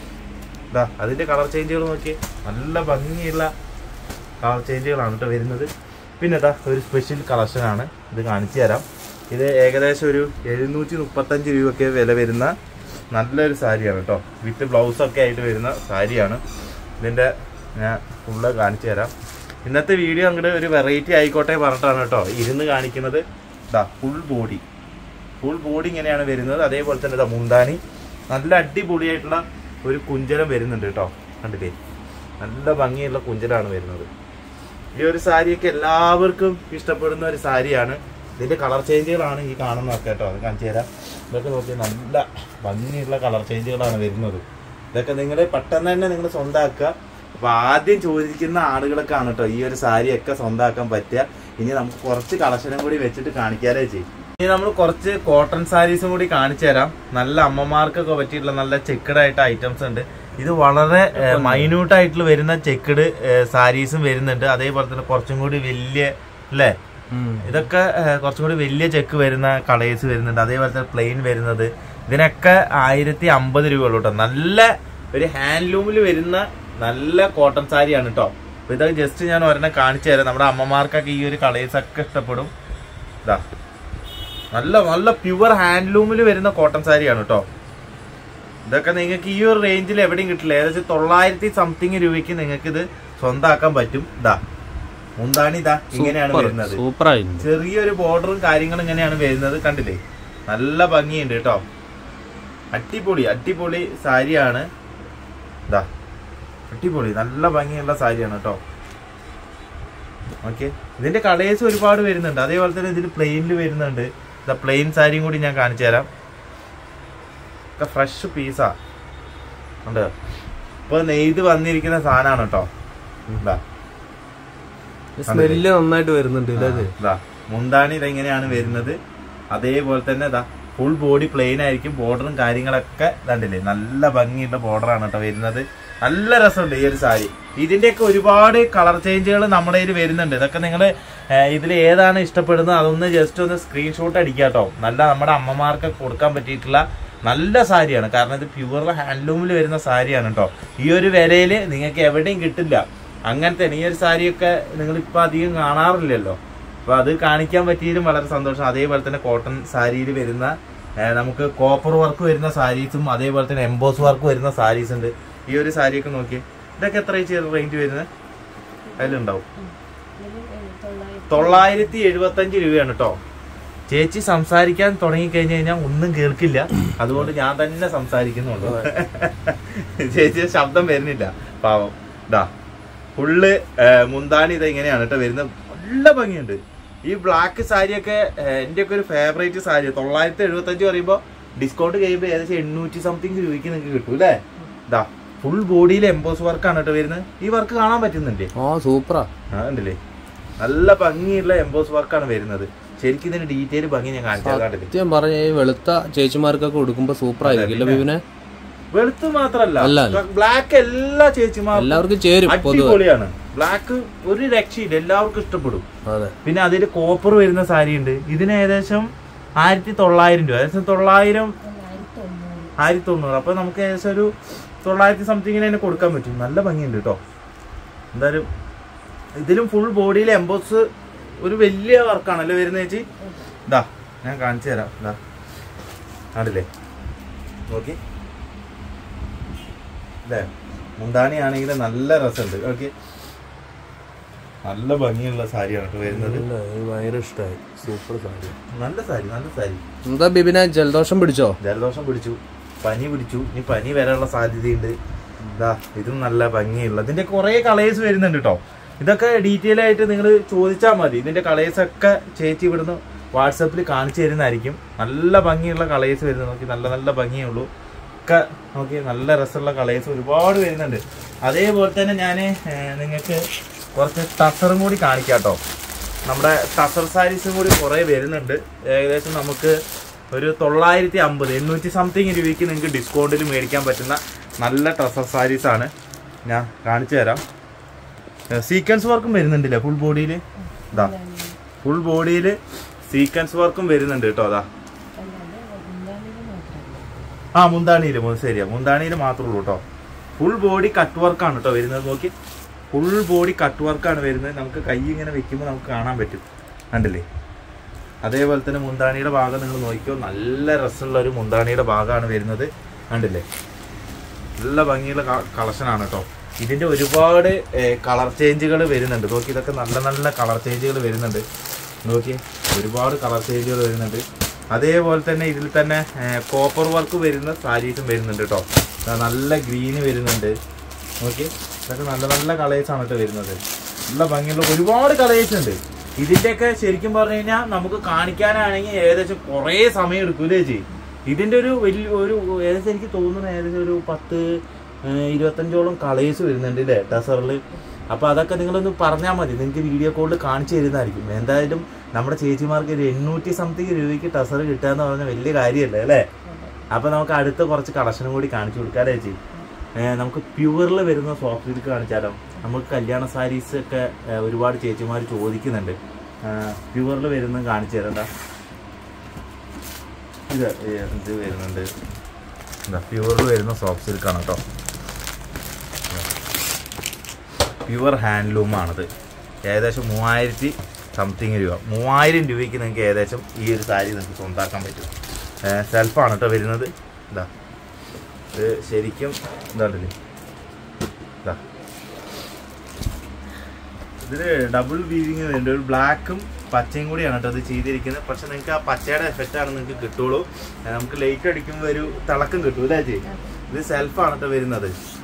ഇതാ അതിന്റെ കളർ ചേഞ്ചുകൾ നോക്കിയേ നല്ല ഭംഗിയുള്ള കളർ ചേഞ്ചുകളാണ് കേട്ടോ വരുന്നത് പിന്നെ ഇതാ ഒരു സ്പെഷ്യൽ കളക്ഷൻ ആണ് ഇത് കാണിച്ചു തരാം ഇത് ഏകദേശം ഒരു എഴുന്നൂറ്റി മുപ്പത്തഞ്ച് രൂപയൊക്കെ വില വരുന്ന നല്ലൊരു സാരിയാണ് കേട്ടോ വിത്ത് ബ്ലൗസ് ഒക്കെ ആയിട്ട് വരുന്ന സാരിയാണ് ഇതിന്റെ ഞാൻ ഫുള്ള് കാണിച്ചു തരാം ഇന്നത്തെ വീഡിയോ അങ്ങോട്ട് ഒരു വെറൈറ്റി ആയിക്കോട്ടെ പറഞ്ഞിട്ടാണ് കേട്ടോ ഇരുന്ന് കാണിക്കുന്നത് ഇതാ ഫുൾ ബോഡി ഫുൾ ബോഡി ഇങ്ങനെയാണ് വരുന്നത് അതേപോലെ തന്നെ ഇതാ മുന്താണി നല്ല അടിപൊളിയായിട്ടുള്ള ഒരു കുഞ്ചലം വരുന്നുണ്ട് കേട്ടോ കണ്ടില്ലേ നല്ല ഭംഗിയുള്ള കുഞ്ചലാണ് വരുന്നത് ഈ ഒരു സാരിയൊക്കെ എല്ലാവർക്കും ഇഷ്ടപ്പെടുന്ന ഒരു സാരിയാണ് ഇതിന്റെ കളർ ചേഞ്ചുകളാണ് ഈ കാണുന്നതൊക്കെ കേട്ടോ അത് കാണിച്ചു തരാം ഇതൊക്കെ നോക്കി നല്ല ഭംഗിയുള്ള കളർ ചേഞ്ചുകളാണ് വരുന്നത് ഇതൊക്കെ നിങ്ങൾ പെട്ടെന്ന് തന്നെ നിങ്ങൾ സ്വന്തമാക്കുക അപ്പൊ ആദ്യം ചോദിക്കുന്ന ആളുകളൊക്കെയാണ് കേട്ടോ ഈ ഒരു സാരിയൊക്കെ സ്വന്തമാക്കാൻ പറ്റുക ഇനി നമുക്ക് കുറച്ച് കളക്ഷനും കൂടി വെച്ചിട്ട് കാണിക്കാലേ ചെയ്യും ഇനി നമ്മൾ കുറച്ച് കോട്ടൺ സാരീസും കൂടി കാണിച്ചു തരാം നല്ല അമ്മമാർക്കൊക്കെ പറ്റിയിട്ടുള്ള നല്ല ചെക്കഡ് ആയിട്ട് ഐറ്റംസ് ഉണ്ട് ഇത് വളരെ മൈന്യൂട്ട് ആയിട്ടുള്ള വരുന്ന ചെക്കഡ് സാരീസും വരുന്നുണ്ട് അതേപോലെ തന്നെ കുറച്ചും കൂടി വലിയ അല്ലേ ഇതൊക്കെ ഏഹ്, കുറച്ചും കൂടി വലിയ ചെക്ക് വരുന്ന കളേഴ്സ് വരുന്നുണ്ട് അതേപോലെ തന്നെ പ്ലെയിൻ വരുന്നത് ഇതിനൊക്കെ ആയിരത്തി അമ്പത് രൂപ ഉള്ളൂ കേട്ടോ നല്ല ഒരു ഹാൻഡ്ലൂമിൽ വരുന്ന നല്ല കോട്ടൺ സാരിയാണ് കേട്ടോ അപ്പൊ ഇതൊക്കെ ജസ്റ്റ് ഞാൻ ഒരെണ്ണം കാണിച്ചു തരാം നമ്മുടെ അമ്മമാർക്കൊക്കെ ഈ ഒരു കളേഴ്സ് ഒക്കെ ഇഷ്ടപ്പെടും ഇതാ നല്ല നല്ല പ്യുവർ ഹാൻഡ്ലൂമിൽ വരുന്ന കോട്ടൺ സാരിയാണ് കേട്ടോ ഇതൊക്കെ നിങ്ങൾക്ക് ഈ ഒരു റേഞ്ചിൽ എവിടെയും കിട്ടില്ല ഏകദേശം തൊള്ളായിരത്തി സംതിങ് രൂപയ്ക്ക് നിങ്ങൾക്ക് ഇത് സ്വന്തമാക്കാൻ പറ്റും ഇതാ മുന്താണി ഇതാ ഇങ്ങനെയാണ് വരുന്നത് സൂപ്പറായിരുന്നു ചെറിയൊരു ബോർഡറും കാര്യങ്ങളും ഇങ്ങനെയാണ് വരുന്നത് കണ്ടില്ലേ നല്ല ഭംഗിയുണ്ട് കേട്ടോ അടിപൊളി അടിപൊളി സാരിയാണ് ഇതാ അടിപൊളി നല്ല ഭംഗിയുള്ള സാരിയാണ് കേട്ടോ ഓക്കെ ഇതിന്റെ കളേഴ്സ് ഒരുപാട് വരുന്നുണ്ട് അതേപോലെ തന്നെ ഇതിൽ പ്ലെയിനിൽ വരുന്നുണ്ട് ഇതാ പ്ലെയിൻ സാരിയും കൂടി ഞാൻ കാണിച്ചു തരാം ഒക്കെ ഫ്രഷ് പീസാ ഉണ്ട് ഇപ്പൊ നെയ്ത് വന്നിരിക്കുന്ന സാധനമാണ് കേട്ടോ ഇതാ സ്മെല്ല് നന്നായിട്ട് വരുന്നുണ്ട് ഇല്ലേ ഇത്? ഇതാ മുന്താണി ഇതെങ്ങനെയാണ് വരുന്നത് അതേപോലെ തന്നെ ഇതാ ഫുൾ ബോഡി പ്ലെയിൻ ആയിരിക്കും ബോർഡറും കാര്യങ്ങളൊക്കെ കണ്ടില്ലേ നല്ല ഭംഗിയുള്ള ബോർഡറാണ് കേട്ടോ വരുന്നത് നല്ല രസമുണ്ട് ഈ ഒരു സാരി ഇതിന്റെയൊക്കെ ഒരുപാട് കളർ ചേഞ്ചുകൾ നമ്മുടെ കയ്യിൽ വരുന്നുണ്ട് ഇതൊക്കെ നിങ്ങൾ ഇതിൽ ഏതാണ് ഇഷ്ടപ്പെടുന്നത് അതൊന്ന് ജസ്റ്റ് ഒന്ന് സ്ക്രീൻഷോട്ട് അടിക്കുക കേട്ടോ നല്ല നമ്മുടെ അമ്മമാർക്ക് കൊടുക്കാൻ പറ്റിയിട്ടുള്ള നല്ല സാരിയാണ് കാരണം ഇത് പ്യുവർ ഹാൻഡ്ലൂമിൽ വരുന്ന സാരിയാണ് കേട്ടോ ഈ ഒരു വിലയിൽ നിങ്ങൾക്ക് എവിടെയും കിട്ടില്ല അങ്ങനത്തെ ഈ ഒരു സാരിയൊക്കെ നിങ്ങൾ ഇപ്പൊ അധികം കാണാറില്ലല്ലോ അപ്പൊ അത് കാണിക്കാൻ പറ്റിയതിലും വളരെ സന്തോഷം അതേപോലെ തന്നെ കോട്ടൺ സാരിയിൽ വരുന്ന ഏ, നമുക്ക് കോപ്പർ വർക്ക് വരുന്ന സാരീസും അതേപോലെ തന്നെ എംബോസ് വർക്ക് വരുന്ന സാരീസ് ഉണ്ട് ഈ ഒരു സാരിയൊക്കെ നോക്കിയേ ഇതൊക്കെ എത്ര റേഞ്ച് വരുന്നത് അതിലുണ്ടാവും ഇതിന് തൊള്ളായിരത്തി തൊള്ളായിരത്തി എഴുപത്തി അഞ്ച് രൂപയാണ് കേട്ടോ ചേച്ചി സംസാരിക്കാൻ തുടങ്ങി കഴിഞ്ഞു കഴിഞ്ഞാൽ ഒന്നും കേൾക്കില്ല അതുകൊണ്ട് ഞാൻ തന്നെ സംസാരിക്കുന്നുള്ളൂ ചേച്ചിയുടെ ശബ്ദം വരുന്നില്ല പാവം ഇതാ ഫുള്ള് മുന്താണി ഇത് ഇങ്ങനെയാണ് കേട്ടോ വരുന്നത് നല്ല ഭംഗിയുണ്ട് ഈ ബ്ലാക്ക് സാരിയൊക്കെ എൻ്റെ ഒക്കെ ഒരു ഫേവറേറ്റ് സാരി തൊള്ളായിരത്തി എഴുപത്തി അഞ്ച് പറയുമ്പോൾ ഡിസ്കൗണ്ട് കഴിയുമ്പോൾ ഏകദേശം എണ്ണൂറ്റി സംതിങ് രൂപയ്ക്ക് നിങ്ങൾക്ക് കിട്ടും അല്ലേ ഇതാ ഫുൾ ബോഡിയിൽ എംബോസ് വർക്കാണ് കേട്ടോ വരുന്നത് ഈ വർക്ക് കാണാൻ പറ്റുന്നുണ്ടേ ആ സൂപ്പറാ ആ ഉണ്ടല്ലേ നല്ല ഭംഗിയുള്ള എംബോസ് വർക്കാണ് വരുന്നത് ശരിക്കും ഇതിന്റെ ഡീറ്റെയിൽ ഭംഗി ഞാൻ കാണിച്ചാൽ കണ്ടില്ലേ സത്യം പറഞ്ഞ ഈ വെളുത്ത ചേച്ചിമാർക്കൊക്കെ കൊടുക്കുമ്പോ സൂപ്പറായിരിക്കും ഇല്ല ബിബിനെ വെളുത്ത് മാത്രല്ല അല്ല. ബ്ലാക്ക് എല്ലാ ചേച്ചിമാർക്കും എല്ലാവർക്കും ചേരും പൊതുവെ അടിപൊളിയാണ് ബ്ലാക്ക് ഒരു രക്ഷയില്ല എല്ലാവർക്കും ഇഷ്ടപ്പെടും അതെ പിന്നെ അതിൽ കോപ്പർ വരുന്ന സാരി ഉണ്ട് ഇതിന് ഏകദേശം ആയിരത്തി തൊള്ളായിരം രൂപ ഏകദേശം തൊള്ളായിരം തൊള്ളായിരത്തി തൊണ്ണൂറ് ആയിരത്തി തൊണ്ണൂറ് അപ്പൊ നമുക്ക് ഏകദേശം ഒരു തൊള്ളായിരത്തി സംതിങ്ങിന് തന്നെ കൊടുക്കാൻ പറ്റും നല്ല ഭംഗിയുണ്ട് കേട്ടോ എന്തായാലും ഇതിലും ഫുൾ ബോഡിയിൽ എംബോസ് ഒരു വലിയ വർക്കാണല്ലോ വരുന്നത് ചേച്ചി ഇതാ ഞാൻ കാണിച്ചു തരാം ഇതാ കണ്ടില്ലേ നോക്കി അല്ലേ മുന്താണി ആണെങ്കിൽ നല്ല രസമുണ്ട് ഓക്കെ നല്ല ഭംഗിയുള്ള സാരിയാണ് കേട്ടോ വരുന്നത് ഇല്ല, എനിക്ക് ഭയങ്കര ഇഷ്ടമായി സൂപ്പർ സാരി നല്ല സാരി നല്ല സാരി എന്താ ബിബിനെ ജലദോഷം പിടിച്ചോ ജലദോഷം പിടിച്ചു പനി പിടിച്ചു ഇനി പനി വരാനുള്ള സാധ്യതയുണ്ട് ഇതാ ഇതും നല്ല ഭംഗിയുള്ള ഇതിന്റെ കുറെ കളേഴ്സ് വരുന്നുണ്ട് കേട്ടോ ഇതൊക്കെ ഡീറ്റെയിൽ ആയിട്ട് നിങ്ങൾ ചോദിച്ചാൽ മതി ഇതിന്റെ കളേഴ്സ് ഒക്കെ ചേച്ചി ഇവിടുന്ന് വാട്സപ്പിൽ കാണിച്ചു തരുന്നതായിരിക്കും നല്ല ഭംഗിയുള്ള കളേഴ്സ് വരുന്നത് നോക്കി നല്ല നല്ല ഭംഗിയുള്ളൂ ഒക്കെ നോക്കി നല്ല രസമുള്ള കളേഴ്സ് ഒരുപാട് വരുന്നുണ്ട് അതേപോലെ തന്നെ ഞാൻ നിങ്ങൾക്ക് കുറച്ച് ടസറും കൂടി കാണിക്കാം കേട്ടോ നമ്മുടെ ടസർ സാരീസും കൂടി കുറേ വരുന്നുണ്ട് ഏകദേശം നമുക്ക് ഒരു തൊള്ളായിരത്തി അമ്പത് എണ്ണൂറ്റി സംതിങ് രൂപയ്ക്ക് നിങ്ങൾക്ക് ഡിസ്കൗണ്ടിൽ മേടിക്കാൻ പറ്റുന്ന നല്ല ടസർ സാരീസ് ആണ് ഞാൻ കാണിച്ചു തരാം സീക്വൻസ് വർക്കും വരുന്നുണ്ടല്ലേ ഫുൾ ബോഡിയിൽ ഇതാ ഫുൾ ബോഡിയിൽ സീക്വൻസ് വർക്കും വരുന്നുണ്ട് കേട്ടോ അതാ അല്ലാതെ മുന്താണിയിൽ മാത്രമല്ല ആ മുന്താണിയിൽ ശരിയാ മുന്താണിയിൽ മാത്രമേ ഉള്ളൂ കേട്ടോ ഫുൾ ബോഡി കട്ട് വർക്കാണ് കേട്ടോ വരുന്നത് നോക്കി ഫുൾ ബോഡി കട്ട് വർക്കാണ് വരുന്നത് നമുക്ക് കൈ ഇങ്ങനെ വെക്കുമ്പോൾ നമുക്ക് കാണാൻ പറ്റും കണ്ടില്ലേ അതേപോലെ തന്നെ മുന്താണിയുടെ ഭാഗം നിങ്ങൾ നോക്കിക്കോ നല്ല രസമുള്ള ഒരു മുന്താണിയുടെ ഭാഗമാണ് വരുന്നത് കണ്ടില്ലേ നല്ല ഭംഗിയുള്ള കളക്ഷനാണ് കേട്ടോ ഇതിന്റെ ഒരുപാട് കളർ ചേഞ്ചുകൾ വരുന്നുണ്ട് നോക്കി ഇതൊക്കെ നല്ല നല്ല കളർ ചേഞ്ചുകൾ വരുന്നുണ്ട് നോക്കി ഒരുപാട് കളർ ചേഞ്ചുകൾ വരുന്നുണ്ട് അതേപോലെ തന്നെ ഇതിൽ തന്നെ കോപ്പർ വർക്ക് വരുന്ന സാരീസും വരുന്നുണ്ട് കേട്ടോ ദാ നല്ല ഗ്രീന് വരുന്നുണ്ട് നോക്കി ഇതൊക്കെ നല്ല നല്ല കളേഴ്സ് ആണ് കേട്ടോ വരുന്നത് നല്ല ഭംഗിയുള്ള ഒരുപാട് കളേഴ്സ് ഉണ്ട് ഇതിന്റെയൊക്കെ ശരിക്കും പറഞ്ഞു കഴിഞ്ഞാൽ നമുക്ക് കാണിക്കാനാണെങ്കിൽ ഏകദേശം കുറേ സമയം എടുക്കൂലേ ചേച്ചി ഇതിന്റെ ഒരു വലിയ ഒരു ഏകദേശം എനിക്ക് തോന്നുന്നു ഏകദേശം ഒരു പത്ത് ഏഹ്, ഇരുപത്തഞ്ചോളം കളേഴ്സ് വരുന്നുണ്ട് അല്ലേ ടസറിൽ അപ്പൊ അതൊക്കെ നിങ്ങളൊന്ന് പറഞ്ഞാൽ മതി നിങ്ങൾക്ക് വീഡിയോ കോളിൽ കാണിച്ചു തരുന്നതായിരിക്കും എന്തായാലും നമ്മുടെ ചേച്ചിമാർക്ക് ഒരു എണ്ണൂറ്റി സംതിങ് രൂപയ്ക്ക് ടസർ കിട്ടുക എന്ന് പറഞ്ഞാൽ വലിയ കാര്യമല്ലേ അല്ലേ അപ്പൊ നമുക്ക് അടുത്ത കുറച്ച് കളക്ഷനും കൂടി കാണിച്ചു കൊടുക്കാം അല്ലേ ചേച്ചി ഏഹ്, നമുക്ക് പ്യുവറിൽ വരുന്ന സോഫ്റ്റ് സിൽക്ക് കാണിച്ചാലോ നമുക്ക് കല്യാണ സാരീസ് ഒക്കെ ഏഹ്, ഒരുപാട് ചേച്ചിമാർ ചോദിക്കുന്നുണ്ട് പ്യുവറിൽ വരുന്നത് കാണിച്ചു തരണ്ട ഇത് ഏഹ്, ഇത് വരുന്നുണ്ട് എന്താ പ്യുവറിൽ വരുന്ന സോഫ്റ്റ് സിൽക്കാണ് കേട്ടോ പ്യുവർ ഹാൻഡ്ലൂം ആണത് ഏകദേശം മൂവായിരത്തി സംതിങ് രൂപ മൂവായിരം രൂപയ്ക്ക് നിങ്ങൾക്ക് ഏകദേശം ഈ ഒരു സാരി നിങ്ങൾക്ക് സ്വന്തമാക്കാൻ പറ്റും സെൽഫാണ് കേട്ടോ വരുന്നത് ഇതാ ഇത് ശരിക്കും ഇതാണ്ടല്ലേ ഇതാ ഇതില് ഡബിൾ വീവിങ് വരുന്നുണ്ട് ഒരു ബ്ലാക്കും പച്ചയും കൂടിയാണ് കേട്ടോ ഇത് ചെയ്തിരിക്കുന്നത് പക്ഷെ നിങ്ങൾക്ക് ആ പച്ചയുടെ എഫക്റ്റ് ആണ് നിങ്ങൾക്ക് കിട്ടുള്ളൂ ഏ, നമുക്ക് ലൈറ്റ് അടിക്കുമ്പോൾ ഒരു തിളക്കം കിട്ടും അല്ലേ ചേച്ചി ഇത് സെൽഫാണ് കേട്ടോ വരുന്നത്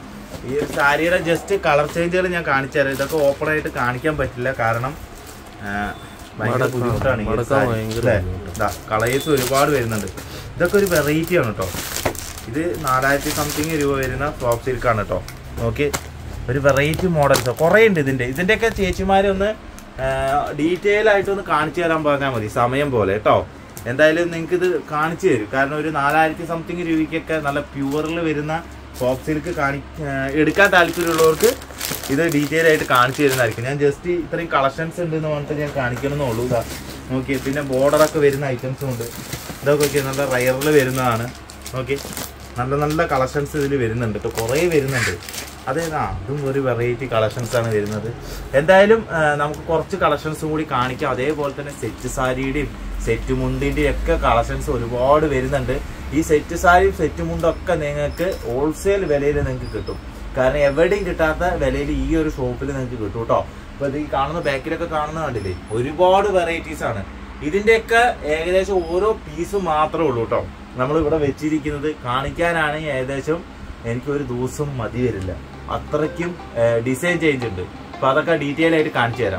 ഈ ഒരു സാരിയുടെ ജസ്റ്റ് കളർ ചേഞ്ചുകൾ ഞാൻ കാണിച്ചു തരാം ഇതൊക്കെ ഓപ്പൺ ആയിട്ട് കാണിക്കാൻ പറ്റില്ല കാരണം ആ, ഭയങ്കര മടക്കാം. ബുദ്ധിമുട്ടാണ് ഈ ഒരു മടക്കാൻ സാരി. ഭയങ്കര അല്ലേ? ബുദ്ധിമുട്ടാണ്. ദാ കളേഴ്സ് ഒരുപാട് വരുന്നുണ്ട് ഇതൊക്കെ ഒരു വെറൈറ്റി ആണ് കേട്ടോ ഇത് നാലായിരത്തി സംതിങ് രൂപ വരുന്ന സോഫ്റ്റ് സിൽക്കാണ് കേട്ടോ ഓക്കെ ഒരു വെറൈറ്റി മോഡൽസ് കുറേ ഉണ്ട് ഇതിന്റെ ഇതിന്റെയൊക്കെ ചേച്ചിമാരെ ഒന്ന് ഡീറ്റെയിൽ ആയിട്ട് ഒന്ന് കാണിച്ചു തരാൻ പറഞ്ഞാൽ മതി സമയം പോലെ കേട്ടോ എന്തായാലും നിങ്ങൾക്ക് ഇത് കാണിച്ചു തരും കാരണം ഒരു നാലായിരത്തി സംതിങ് രൂപയ്ക്കൊക്കെ നല്ല പ്യുവറിൽ വരുന്ന സോഫ്റ്റ് സിൽക്ക് കാണി ആ, എടുക്കാൻ താല്പര്യമുള്ളവർക്ക് ഇത് ഡീറ്റെയിൽ ആയിട്ട് കാണിച്ചു തരുന്നതായിരിക്കും ഞാൻ ജസ്റ്റ് ഇത്രയും കളക്ഷൻസ് ഉണ്ട് എന്ന് പറഞ്ഞിട്ട് ഞാൻ കാണിക്കണമെന്നുള്ളൂ ഇതാ നോക്കി പിന്നെ ബോർഡറൊക്കെ വരുന്ന ഐറ്റംസും ഉണ്ട് ഇതൊക്കെ ഒക്കെ നല്ല റയറിൽ വരുന്നതാണ് ഓക്കെ നല്ല നല്ല കളക്ഷൻസ് ഇതിൽ വരുന്നുണ്ട് കേട്ടോ കുറേ വരുന്നുണ്ട് അതെ ആ അതും ഒരു വെറൈറ്റി കളക്ഷൻസ് ആണ് വരുന്നത് എന്തായാലും ആ, നമുക്ക് കുറച്ച് കളക്ഷൻസും കൂടി കാണിക്കാം അതേപോലെ തന്നെ സെറ്റ് സാരിയുടെയും സെറ്റ് മുണ്ടിന്റെയും ഒക്കെ കളക്ഷൻസ് ഒരുപാട് വരുന്നുണ്ട് ഈ സെറ്റ് സാരിയും സെറ്റ് മുണ്ടും ഒക്കെ നിങ്ങൾക്ക് ഹോൾസെയിൽ വിലയിൽ നിങ്ങൾക്ക് കിട്ടും കാരണം എവിടെയും കിട്ടാത്ത വിലയിൽ ഈ ഒരു ഷോപ്പിൽ നിങ്ങൾക്ക് കിട്ടും കേട്ടോ ഇപ്പൊ ഇത് ഈ കാണുന്ന ബാക്കിലൊക്കെ കാണുന്ന കണ്ടില്ലേ ഒരുപാട് വെറൈറ്റീസ് ആണ് ഇതിന്റെയൊക്കെ ഏകദേശം ഓരോ പീസ് മാത്രമേ ഉള്ളൂ കേട്ടോ നമ്മൾ ഇവിടെ വെച്ചിരിക്കുന്നത് കാണിക്കാനാണെങ്കിൽ ഏകദേശം എനിക്ക് ഒരു ദിവസം മതി വരില്ല അത്രയ്ക്കും ഡിസൈൻ ചേഞ്ച് ഉണ്ട് അപ്പൊ അതൊക്കെ ഡീറ്റെയിൽ ആയിട്ട് കാണിച്ചു തരാം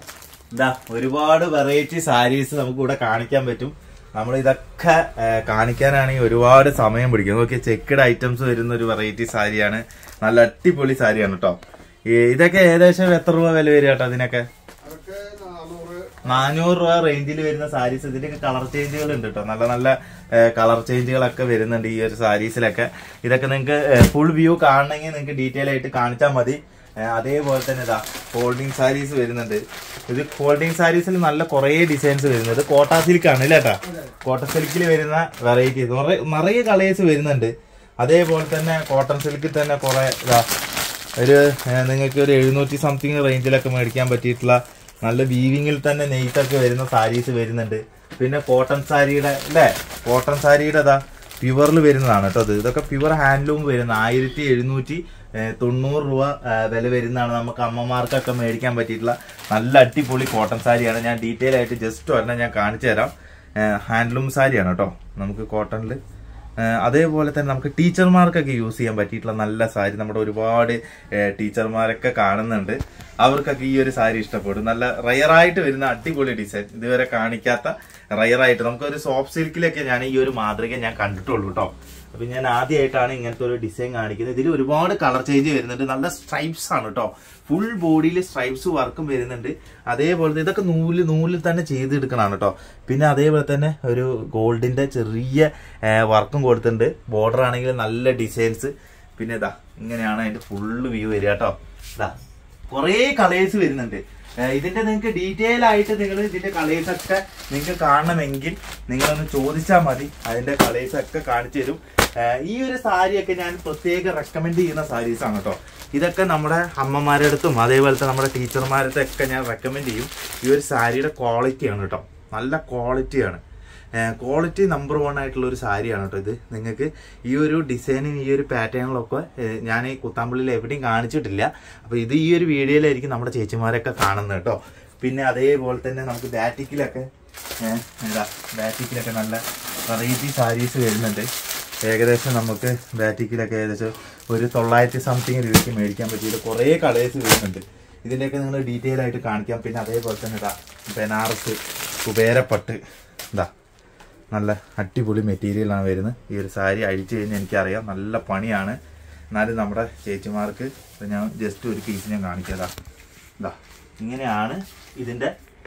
ഇതാ ഒരുപാട് വെറൈറ്റി സാരീസ് നമുക്ക് ഇവിടെ കാണിക്കാൻ പറ്റും നമ്മൾ ഇതൊക്കെ ഏ, കാണിക്കാനാണെങ്കിൽ ഒരുപാട് സമയം പിടിക്കും നോക്കിയ ചെക്കഡ് ഐറ്റംസ് വരുന്ന ഒരു വെറൈറ്റി സാരിയാണ് നല്ല അടിപൊളി സാരിയാണ് കേട്ടോ ഈ ഇതൊക്കെ ഏകദേശം എത്ര രൂപ വില വരിക കേട്ടോ ഇതിനൊക്കെ അതൊക്കെ നാനൂറ് നാനൂറ് രൂപ റേഞ്ചിൽ വരുന്ന സാരീസ് ഇതിന്റെയൊക്കെ കളർ ചേഞ്ചുകൾ ഉണ്ട് കേട്ടോ നല്ല നല്ല കളർ ചേഞ്ചുകളൊക്കെ വരുന്നുണ്ട് ഈ ഒരു സാരീസിലൊക്കെ ഇതൊക്കെ നിങ്ങൾക്ക് ഫുൾ വ്യൂ കാണണമെങ്കിൽ നിങ്ങൾക്ക് ഡീറ്റെയിൽ ആയിട്ട് കാണിച്ചാൽ മതി ഏ, അതേപോലെ തന്നെ ഇതാ ഫോൾഡിങ് സാരീസ് വരുന്നുണ്ട് ഇത് ഫോൾഡിങ് സാരീസിൽ നല്ല കുറേ ഡിസൈൻസ് വരുന്നത് കോട്ട സിൽക്ക് ആണ് അല്ലേ ഏട്ടാ കോട്ടൺ സിൽക്കിൽ വരുന്ന വെറൈറ്റീസ് നിറയെ കളേഴ്സ് വരുന്നുണ്ട് അതേപോലെ തന്നെ കോട്ടൺ സിൽക്കിൽ തന്നെ കുറെ ഇതാ ഒരു ഏഹ്, നിങ്ങൾക്ക് ഒരു എഴുന്നൂറ്റി സംതിങ് റേഞ്ചിലൊക്കെ മേടിക്കാൻ പറ്റിയിട്ടുള്ള നല്ല വീവിങ്ങിൽ തന്നെ നെയ്ത്തൊക്കെ വരുന്ന സാരീസ് വരുന്നുണ്ട് പിന്നെ കോട്ടൺ സാരിയുടെ അല്ലേ കോട്ടൺ സാരിയുടെ അതാ പ്യുവറിൽ വരുന്നതാണ് കേട്ടോ ഇത് ഇതൊക്കെ പ്യുവർ ഹാൻഡ്ലൂം വരുന്ന ആയിരത്തി എഴുന്നൂറ്റി ഏഹ്, തൊണ്ണൂറ് രൂപ ഏഹ്, വില വരുന്നതാണ് നമുക്ക് അമ്മമാർക്കൊക്കെ മേടിക്കാൻ പറ്റിയിട്ടുള്ള നല്ല അടിപൊളി കോട്ടൺ സാരിയാണ് ഞാൻ ഡീറ്റെയിൽ ആയിട്ട് ജസ്റ്റ് ഒരെണ്ണം ഞാൻ കാണിച്ചു തരാം ഹാൻഡ്ലൂം സാരിയാണ് കേട്ടോ നമുക്ക് കോട്ടണിൽ ഏഹ് അതേപോലെ തന്നെ നമുക്ക് ടീച്ചർമാർക്കൊക്കെ യൂസ് ചെയ്യാൻ പറ്റിയിട്ടുള്ള നല്ല സാരി നമ്മുടെ ഒരുപാട് ഏഹ് ടീച്ചർമാരൊക്കെ കാണുന്നുണ്ട് അവർക്കൊക്കെ ഈ ഒരു സാരി ഇഷ്ടപ്പെടും നല്ല റയറായിട്ട് വരുന്ന അടിപൊളി ഡിസൈൻ ഇതുവരെ കാണിക്കാത്ത റയറായിട്ട് നമുക്ക് ഒരു സോഫ്റ്റ് സിൽക്കിലൊക്കെ ഞാൻ ഈ ഒരു മാതൃക ഞാൻ കണ്ടിട്ടുള്ളൂ കേട്ടോ അപ്പൊ ഞാൻ ആദ്യമായിട്ടാണ് ഇങ്ങനത്തെ ഒരു ഡിസൈൻ കാണിക്കുന്നത് ഇതിൽ ഒരുപാട് കളർ ചേഞ്ച് വരുന്നുണ്ട് നല്ല സ്ട്രൈപ്സ് ആണ് കേട്ടോ ഫുൾ ബോഡിയിൽ സ്ട്രൈപ്സ് വർക്കും വരുന്നുണ്ട് അതേപോലെ തന്നെ ഇതൊക്കെ നൂല് നൂലിൽ തന്നെ ചെയ്തെടുക്കണതാണ് കേട്ടോ പിന്നെ അതേപോലെ തന്നെ ഒരു ഗോൾഡിന്റെ ചെറിയ വർക്കും കൊടുത്തിട്ടുണ്ട് ബോർഡർ ആണെങ്കിൽ നല്ല ഡിസൈൻസ് പിന്നെ ഇതാ ഇങ്ങനെയാണ് അതിന്റെ ഫുള്ള് വ്യൂ വരിക കേട്ടോ ഇതാ കുറേ കളേഴ്സ് വരുന്നുണ്ട് ഏഹ് ഇതിന്റെ നിങ്ങൾക്ക് ഡീറ്റെയിൽ ആയിട്ട് നിങ്ങൾ ഇതിന്റെ കളേഴ്സ് ഒക്കെ നിങ്ങൾക്ക് കാണണമെങ്കിൽ നിങ്ങളൊന്ന് ചോദിച്ചാൽ മതി അതിന്റെ കളേഴ്സ് ഒക്കെ കാണിച്ചു തരും ഏഹ് ഈ ഒരു സാരിയൊക്കെ ഞാൻ പ്രത്യേകം റെക്കമെൻഡ് ചെയ്യുന്ന സാരീസ് ആണ് കേട്ടോ ഇതൊക്കെ നമ്മുടെ അമ്മമാരുടെ അടുത്തും അതേപോലത്തെ നമ്മുടെ ടീച്ചർമാരുടെ ഒക്കെ ഞാൻ റെക്കമെൻഡ് ചെയ്യും ഈ ഒരു സാരിയുടെ ക്വാളിറ്റിയാണ് കേട്ടോ നല്ല ക്വാളിറ്റിയാണ് ക്വാളിറ്റി നമ്പർ വൺ ആയിട്ടുള്ള ഒരു സാരിയാണ് കേട്ടോ ഇത് നിങ്ങൾക്ക് ഈ ഒരു ഡിസൈനും ഈ ഒരു പാറ്റേണുകളൊക്കെ ഏഹ്, ഞാൻ ഈ കുത്താമ്പള്ളിയിൽ എവിടെയും കാണിച്ചിട്ടില്ല അപ്പോൾ ഇത് ഈ ഒരു വീഡിയോയിലായിരിക്കും നമ്മുടെ ചേച്ചിമാരൊക്കെ കാണുന്നത് കേട്ടോ പിന്നെ അതേപോലെ തന്നെ നമുക്ക് ബാറ്റിക്കിലൊക്കെ ഏഹ്, എന്താ ബാറ്റിക്കിലൊക്കെ നല്ല വെറൈറ്റി സാരീസ് വരുന്നുണ്ട് ഏകദേശം നമുക്ക് ബാറ്റിക്കിലൊക്കെ ഏകദേശം ഒരു തൊള്ളായിരത്തി സംതിങ് രൂപയ്ക്ക് മേടിക്കാൻ പറ്റിയിട്ട് കുറേ കളേഴ്സ് വരുന്നുണ്ട് ഇതിൻ്റെയൊക്കെ നിങ്ങൾ ഡീറ്റെയിൽ ആയിട്ട് കാണിക്കാം പിന്നെ അതേപോലെ തന്നെ ഇതാ ബനാറസ് കുബേരപ്പട്ട് ഇതാ നല്ല അടിപൊളി മെറ്റീരിയലാണ് വരുന്നത് ഈ ഒരു സാരി അഴിച്ചു കഴിഞ്ഞാൽ എനിക്കറിയാം നല്ല പണിയാണ് എന്നാലും നമ്മുടെ ചേച്ചിമാർക്ക് ഇപ്പൊ ഞാൻ ജസ്റ്റ് ഒരു പീസ് ഞാൻ കാണിക്കാതാ ഇതാ ഇങ്ങനെയാണ് ഇതിൻ്റെ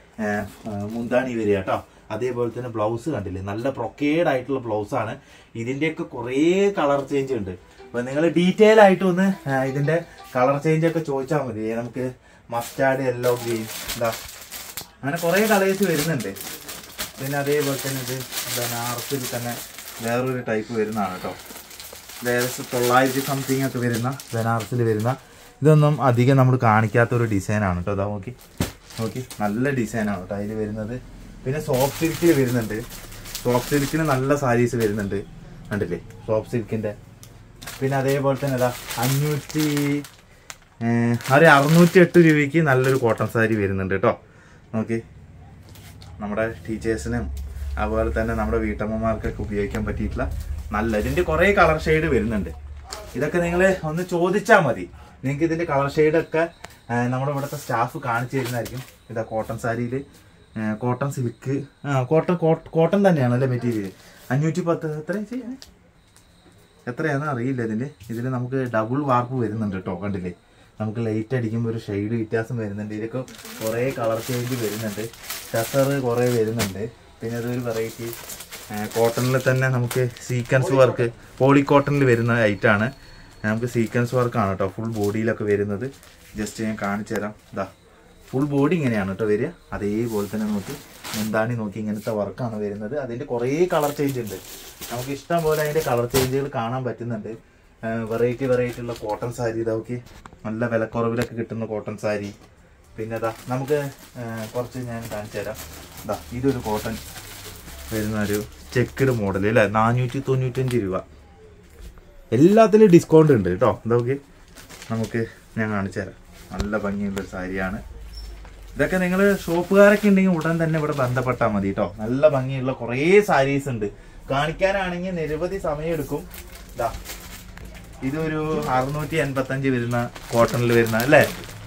മുന്താണി വരിക കേട്ടോ അതേപോലെ തന്നെ ബ്ലൗസ് കണ്ടില്ലേ നല്ല പ്രൊക്കേഡ് ആയിട്ടുള്ള ബ്ലൗസ് ആണ് ഇതിൻ്റെയൊക്കെ കുറേ കളർ ചേഞ്ച് ഉണ്ട് അപ്പൊ നിങ്ങൾ ഡീറ്റെയിൽ ആയിട്ട് ഒന്ന് ആ, ഇതിന്റെ കളർ ചേഞ്ച് ഒക്കെ ചോദിച്ചാൽ മതി നമുക്ക് മസ്റ്റാർഡ് യെല്ലോ ഗ്രീൻ ഇതാ അങ്ങനെ കുറേ കളേഴ്സ് വരുന്നുണ്ട് പിന്നെ അതേപോലെ തന്നെ ഇത് ബനാറസിൽ തന്നെ വേറൊരു ടൈപ്പ് വരുന്നതാണ് കേട്ടോ ഏകദേശം തൊള്ളായിരത്തി സംതിങ് ഒക്കെ വരുന്ന ബനാറസിൽ വരുന്ന ഇതൊന്നും അധികം നമ്മൾ കാണിക്കാത്ത ഒരു ഡിസൈനാണ് കേട്ടോ അതാ നോക്കി നോക്കി നല്ല ഡിസൈനാണ് കേട്ടോ അതിൽ വരുന്നത് പിന്നെ സോഫ്റ്റ് സിൽക്കിൽ വരുന്നുണ്ട് സോഫ്റ്റ് സിൽക്കിന് നല്ല സാരീസ് വരുന്നുണ്ട് കണ്ടില്ലേ സോഫ്റ്റ് സിൽക്കിന്റെ പിന്നെ അതേപോലെ തന്നെ അതാ അഞ്ഞൂറ്റി ഏഹ്, ഒരു അറുന്നൂറ്റി എട്ട് രൂപയ്ക്ക് നല്ലൊരു കോട്ടൺ സാരി വരുന്നുണ്ട് കേട്ടോ നോക്കി നമ്മുടെ ടീച്ചേഴ്സിനും അതുപോലെ തന്നെ നമ്മുടെ വീട്ടമ്മമാർക്കൊക്കെ ഉപയോഗിക്കാൻ പറ്റിയിട്ടുള്ള നല്ല ഇതിന്റെ കുറേ കളർ ഷെയ്ഡ് വരുന്നുണ്ട് ഇതൊക്കെ നിങ്ങൾ ഒന്ന് ചോദിച്ചാൽ മതി നിങ്ങൾക്ക് ഇതിന്റെ കളർ ഷെയ്ഡൊക്കെ നമ്മുടെ ഇവിടുത്തെ സ്റ്റാഫ് കാണിച്ചു തരുന്നതായിരിക്കും ഇതാ കോട്ടൺ സാരിയിൽ കോട്ടൺ സിൽക്ക് ആ കോട്ടൺ കോട്ടൺ തന്നെയാണ് അല്ലേ മെറ്റീരിയൽ അഞ്ഞൂറ്റി പത്ത് എത്ര എത്രയാണെന്ന് അറിയില്ല ഇതിന്റെ ഇതിൽ നമുക്ക് ഡബിൾ വാർപ്പ് വരുന്നുണ്ട് കേട്ടോ കണ്ടില്ലേ നമുക്ക് ലൈറ്റ് അടിക്കുമ്പോൾ ഒരു ഷെയ്ഡ് വ്യത്യാസം വരുന്നുണ്ട് ഇതിലൊക്കെ കുറേ കളർ ചേഞ്ച് വരുന്നുണ്ട് ടെസർ കുറേ വരുന്നുണ്ട് പിന്നെ അതൊരു വെറൈറ്റി കോട്ടണിൽ തന്നെ നമുക്ക് സീക്വൻസ് വർക്ക് പോളി കോട്ടണിൽ വരുന്ന ഐറ്റാണ് നമുക്ക് സീക്വൻസ് വർക്കാണ് കേട്ടോ ഫുൾ ബോഡിയിലൊക്കെ വരുന്നത് ജസ്റ്റ് ഞാൻ കാണിച്ചു തരാം ഇതാ ഫുൾ ബോഡി ഇങ്ങനെയാണ് കേട്ടോ വരിക അതേപോലെ തന്നെ നോക്കി മുന്താണി നോക്കി ഇങ്ങനത്തെ വർക്കാണ് വരുന്നത് അതിന്റെ കുറേ കളർ ചേഞ്ച് ഉണ്ട് നമുക്ക് ഇഷ്ടം പോലെ അതിന്റെ കളർ ചേഞ്ചുകൾ കാണാൻ പറ്റുന്നുണ്ട് വെറൈറ്റി വെറൈറ്റി ഉള്ള കോട്ടൺ സാരി ഇതൊക്കെ നല്ല വിലക്കുറവിലൊക്കെ കിട്ടുന്ന കോട്ടൺ സാരി പിന്നെ അതാ നമുക്ക് ആ, കുറച്ച് ഞാൻ കാണിച്ചു തരാം ഇതാ ഇതൊരു കോട്ടൺ വരുന്ന ഒരു ചെക്കഡ് മോഡൽ അല്ലേ നാനൂറ്റി തൊണ്ണൂറ്റഞ്ച് രൂപ എല്ലാത്തിലും ഡിസ്കൗണ്ട് ഉണ്ട് കേട്ടോ ഇതൊക്കെ നമുക്ക് ഞാൻ കാണിച്ചു തരാം നല്ല ഭംഗിയുള്ള ഒരു സാരിയാണ് ഇതൊക്കെ നിങ്ങൾ ഷോപ്പുകാരൊക്കെ ഉണ്ടെങ്കിൽ ഉടൻ തന്നെ ഇവിടെ ബന്ധപ്പെട്ടാൽ മതി കേട്ടോ നല്ല ഭംഗിയുള്ള കുറേ സാരീസ് ഉണ്ട് കാണിക്കാനാണെങ്കിൽ നിരവധി സമയം എടുക്കും ഇതാ ഇതൊരു അറുന്നൂറ്റി എൺപത്തി അഞ്ച് വരുന്ന കോട്ടണിൽ വരുന്ന അല്ലേ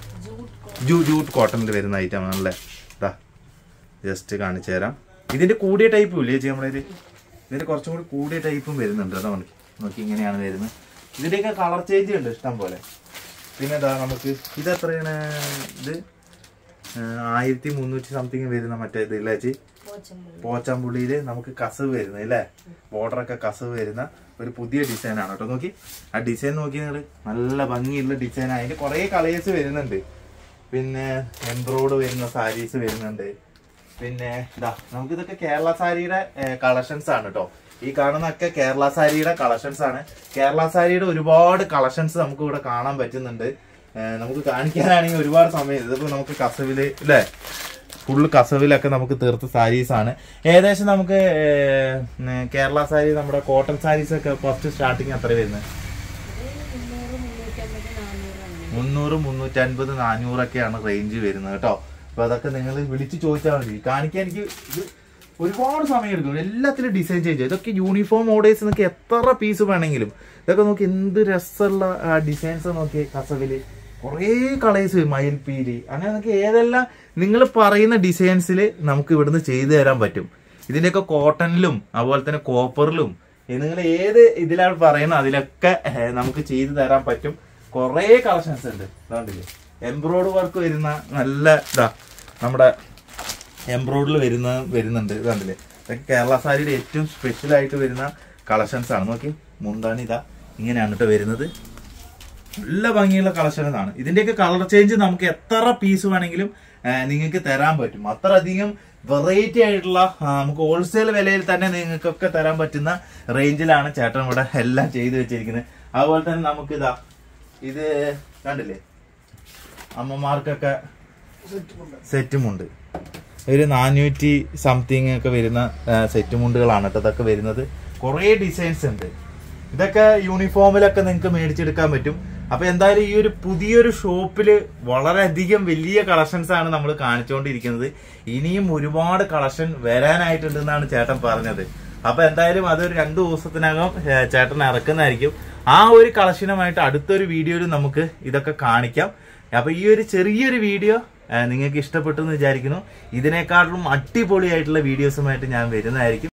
ജൂ ജൂട്ട് കോട്ടണിൽ വരുന്ന ഐറ്റം ആണല്ലേ ഇതാ ജസ്റ്റ് കാണിച്ചു തരാം ഇതിന്റെ കൂടിയ ടൈപ്പും ഇല്ലേ ചേച്ചി നമ്മുടെ ഇതിന്റെ കുറച്ചും കൂടി കൂടിയ ടൈപ്പും വരുന്നുണ്ട് അതാ നോക്കി നോക്കി ഇങ്ങനെയാണ് വരുന്നത് ഇതിന്റെയൊക്കെ കളർ ചേഞ്ച് ഉണ്ട് ഇഷ്ടം പോലെ പിന്നെ ഇതാ നമുക്ക് ഇത് എത്രയാണ് ഇത് ആയിരത്തി മുന്നൂറ്റി സംതിങ് വരുന്ന മറ്റേ ഇത് ഇല്ലേ ചേച്ചി പോച്ചാമ്പുള്ളിയിൽ നമുക്ക് കസവ് വരുന്നത് അല്ലേ ബോർഡറൊക്കെ കസവ് വരുന്ന ഒരു പുതിയ ഡിസൈൻ ആണ് കേട്ടോ നോക്കി ആ ഡിസൈൻ നോക്കി നിങ്ങൾ നല്ല ഭംഗിയുള്ള ഡിസൈൻ അതിന്റെ കുറെ കളേഴ്സ് വരുന്നുണ്ട് പിന്നെ എംബ്രോയ്ഡ് വരുന്ന സാരീസ് വരുന്നുണ്ട് പിന്നെ ഇതാ നമുക്ക് ഇതൊക്കെ കേരള സാരിയുടെ കളക്ഷൻസ് ആണ് കേട്ടോ ഈ കാണുന്നൊക്കെ കേരള സാരിയുടെ കളക്ഷൻസ് ആണ് കേരള സാരിയുടെ ഒരുപാട് കളക്ഷൻസ് നമുക്ക് ഇവിടെ കാണാൻ പറ്റുന്നുണ്ട് ഏഹ് നമുക്ക് കാണിക്കാനാണെങ്കിൽ ഒരുപാട് സമയം ഇതിപ്പോ നമുക്ക് കസവില് അല്ലേ ഫുള്ള് കസവിലൊക്കെ നമുക്ക് തീർത്ത സാരീസ് ആണ് ഏകദേശം നമുക്ക് ഏഹ്, ഉം, കേരള സാരി നമ്മുടെ കോട്ടൺ സാരീസ് ഒക്കെ ഫസ്റ്റ് സ്റ്റാർട്ടിങ് എത്ര വരുന്നത് മുന്നൂറ് മുന്നൂറ്റൻപത് നാനൂറൊക്കെയാണ് റേഞ്ച് വരുന്നത് കേട്ടോ അപ്പൊ അതൊക്കെ നിങ്ങൾ വിളിച്ച് ചോദിച്ചാൽ മതി കാണിക്കാൻ എനിക്ക് ഇത് ഒരുപാട് സമയം എടുക്കും എല്ലാത്തിലും ഡിസൈൻ ചെയ്യും ഇതൊക്കെ യൂണിഫോം ഓർഡേഴ്സ് നിങ്ങൾക്ക് എത്ര പീസ് വേണമെങ്കിലും ഇതൊക്കെ നോക്കി എന്ത് രസമുള്ള ഡിസൈൻസ് നോക്കി കസവില് കുറേ കളേഴ്സ് മയിൽപ്പീലി അങ്ങനെ നമുക്ക് ഏതെല്ലാം നിങ്ങൾ പറയുന്ന ഡിസൈൻസിൽ നമുക്ക് ഇവിടുന്ന് ചെയ്തു തരാൻ പറ്റും ഇതിന്റെയൊക്കെ കോട്ടണിലും അതുപോലെ തന്നെ കോപ്പറിലും നിങ്ങൾ ഏത് ഇതിലാണ് പറയുന്നത് അതിലൊക്കെ ഏഹ്, നമുക്ക് ചെയ്തു തരാൻ പറ്റും കുറേ കളക്ഷൻസ് ഉണ്ട് കണ്ടില്ലേ എംബ്രോയ്ഡ് വർക്ക് വരുന്ന നല്ല ഇതാ നമ്മുടെ എംബ്രോയ്ഡറിൽ വരുന്ന വരുന്നുണ്ട് ഇത് കണ്ടില്ലേ ഇതൊക്കെ കേരള സാരിയുടെ ഏറ്റവും സ്പെഷ്യൽ ആയിട്ട് വരുന്ന കളക്ഷൻസ് ആണ് നോക്കി മുന്താണി ഇതാ ഇങ്ങനെയാണ് കേട്ടോ വരുന്നത് നല്ല ഭംഗിയുള്ള കളക്ഷനാണ് ഇതിന്റെയൊക്കെ കളർ ചേഞ്ച് നമുക്ക് എത്ര പീസ് വേണമെങ്കിലും ആ, നിങ്ങൾക്ക് തരാൻ പറ്റും അത്ര അധികം വെറൈറ്റി ആയിട്ടുള്ള ആ, നമുക്ക് ഹോൾസെയിൽ വിലയിൽ തന്നെ നിങ്ങൾക്കൊക്കെ തരാൻ പറ്റുന്ന റേഞ്ചിലാണ് ചേട്ടൻ ഇവിടെ എല്ലാം ചെയ്തു വെച്ചിരിക്കുന്നത് അതുപോലെ തന്നെ നമുക്ക് ഇതാ ഇത് കണ്ടില്ലേ അമ്മമാർക്കൊക്കെ സെറ്റും ഉണ്ട് ഒരു നാനൂറ്റി സംതിങ് ഒക്കെ വരുന്ന സെറ്റ് മുണ്ടുകളാണ് കേട്ടോ ഇതൊക്കെ വരുന്നത് കുറേ ഡിസൈൻസ് ഉണ്ട് ഇതൊക്കെ യൂണിഫോമിലൊക്കെ നിങ്ങൾക്ക് മേടിച്ചെടുക്കാൻ പറ്റും അപ്പൊ എന്തായാലും ഈ ഒരു പുതിയൊരു ഷോപ്പിൽ വളരെയധികം വലിയ കളക്ഷൻസ് ആണ് നമ്മൾ കാണിച്ചുകൊണ്ടിരിക്കുന്നത് ഇനിയും ഒരുപാട് കളക്ഷൻ വരാനായിട്ടുണ്ടെന്നാണ് ചേട്ടൻ പറഞ്ഞത് അപ്പൊ എന്തായാലും അതൊരു രണ്ടു ദിവസത്തിനകം ഏ, ചേട്ടൻ ഇറക്കുന്നതായിരിക്കും ആ ഒരു കളക്ഷനുമായിട്ട് അടുത്തൊരു വീഡിയോയിൽ നമുക്ക് ഇതൊക്കെ കാണിക്കാം അപ്പൊ ഈ ഒരു ചെറിയൊരു വീഡിയോ നിങ്ങൾക്ക് ഇഷ്ടപ്പെട്ടു എന്ന് വിചാരിക്കുന്നു ഇതിനേക്കാളും അടിപൊളിയായിട്ടുള്ള വീഡിയോസുമായിട്ട് ഞാൻ വരുന്നതായിരിക്കും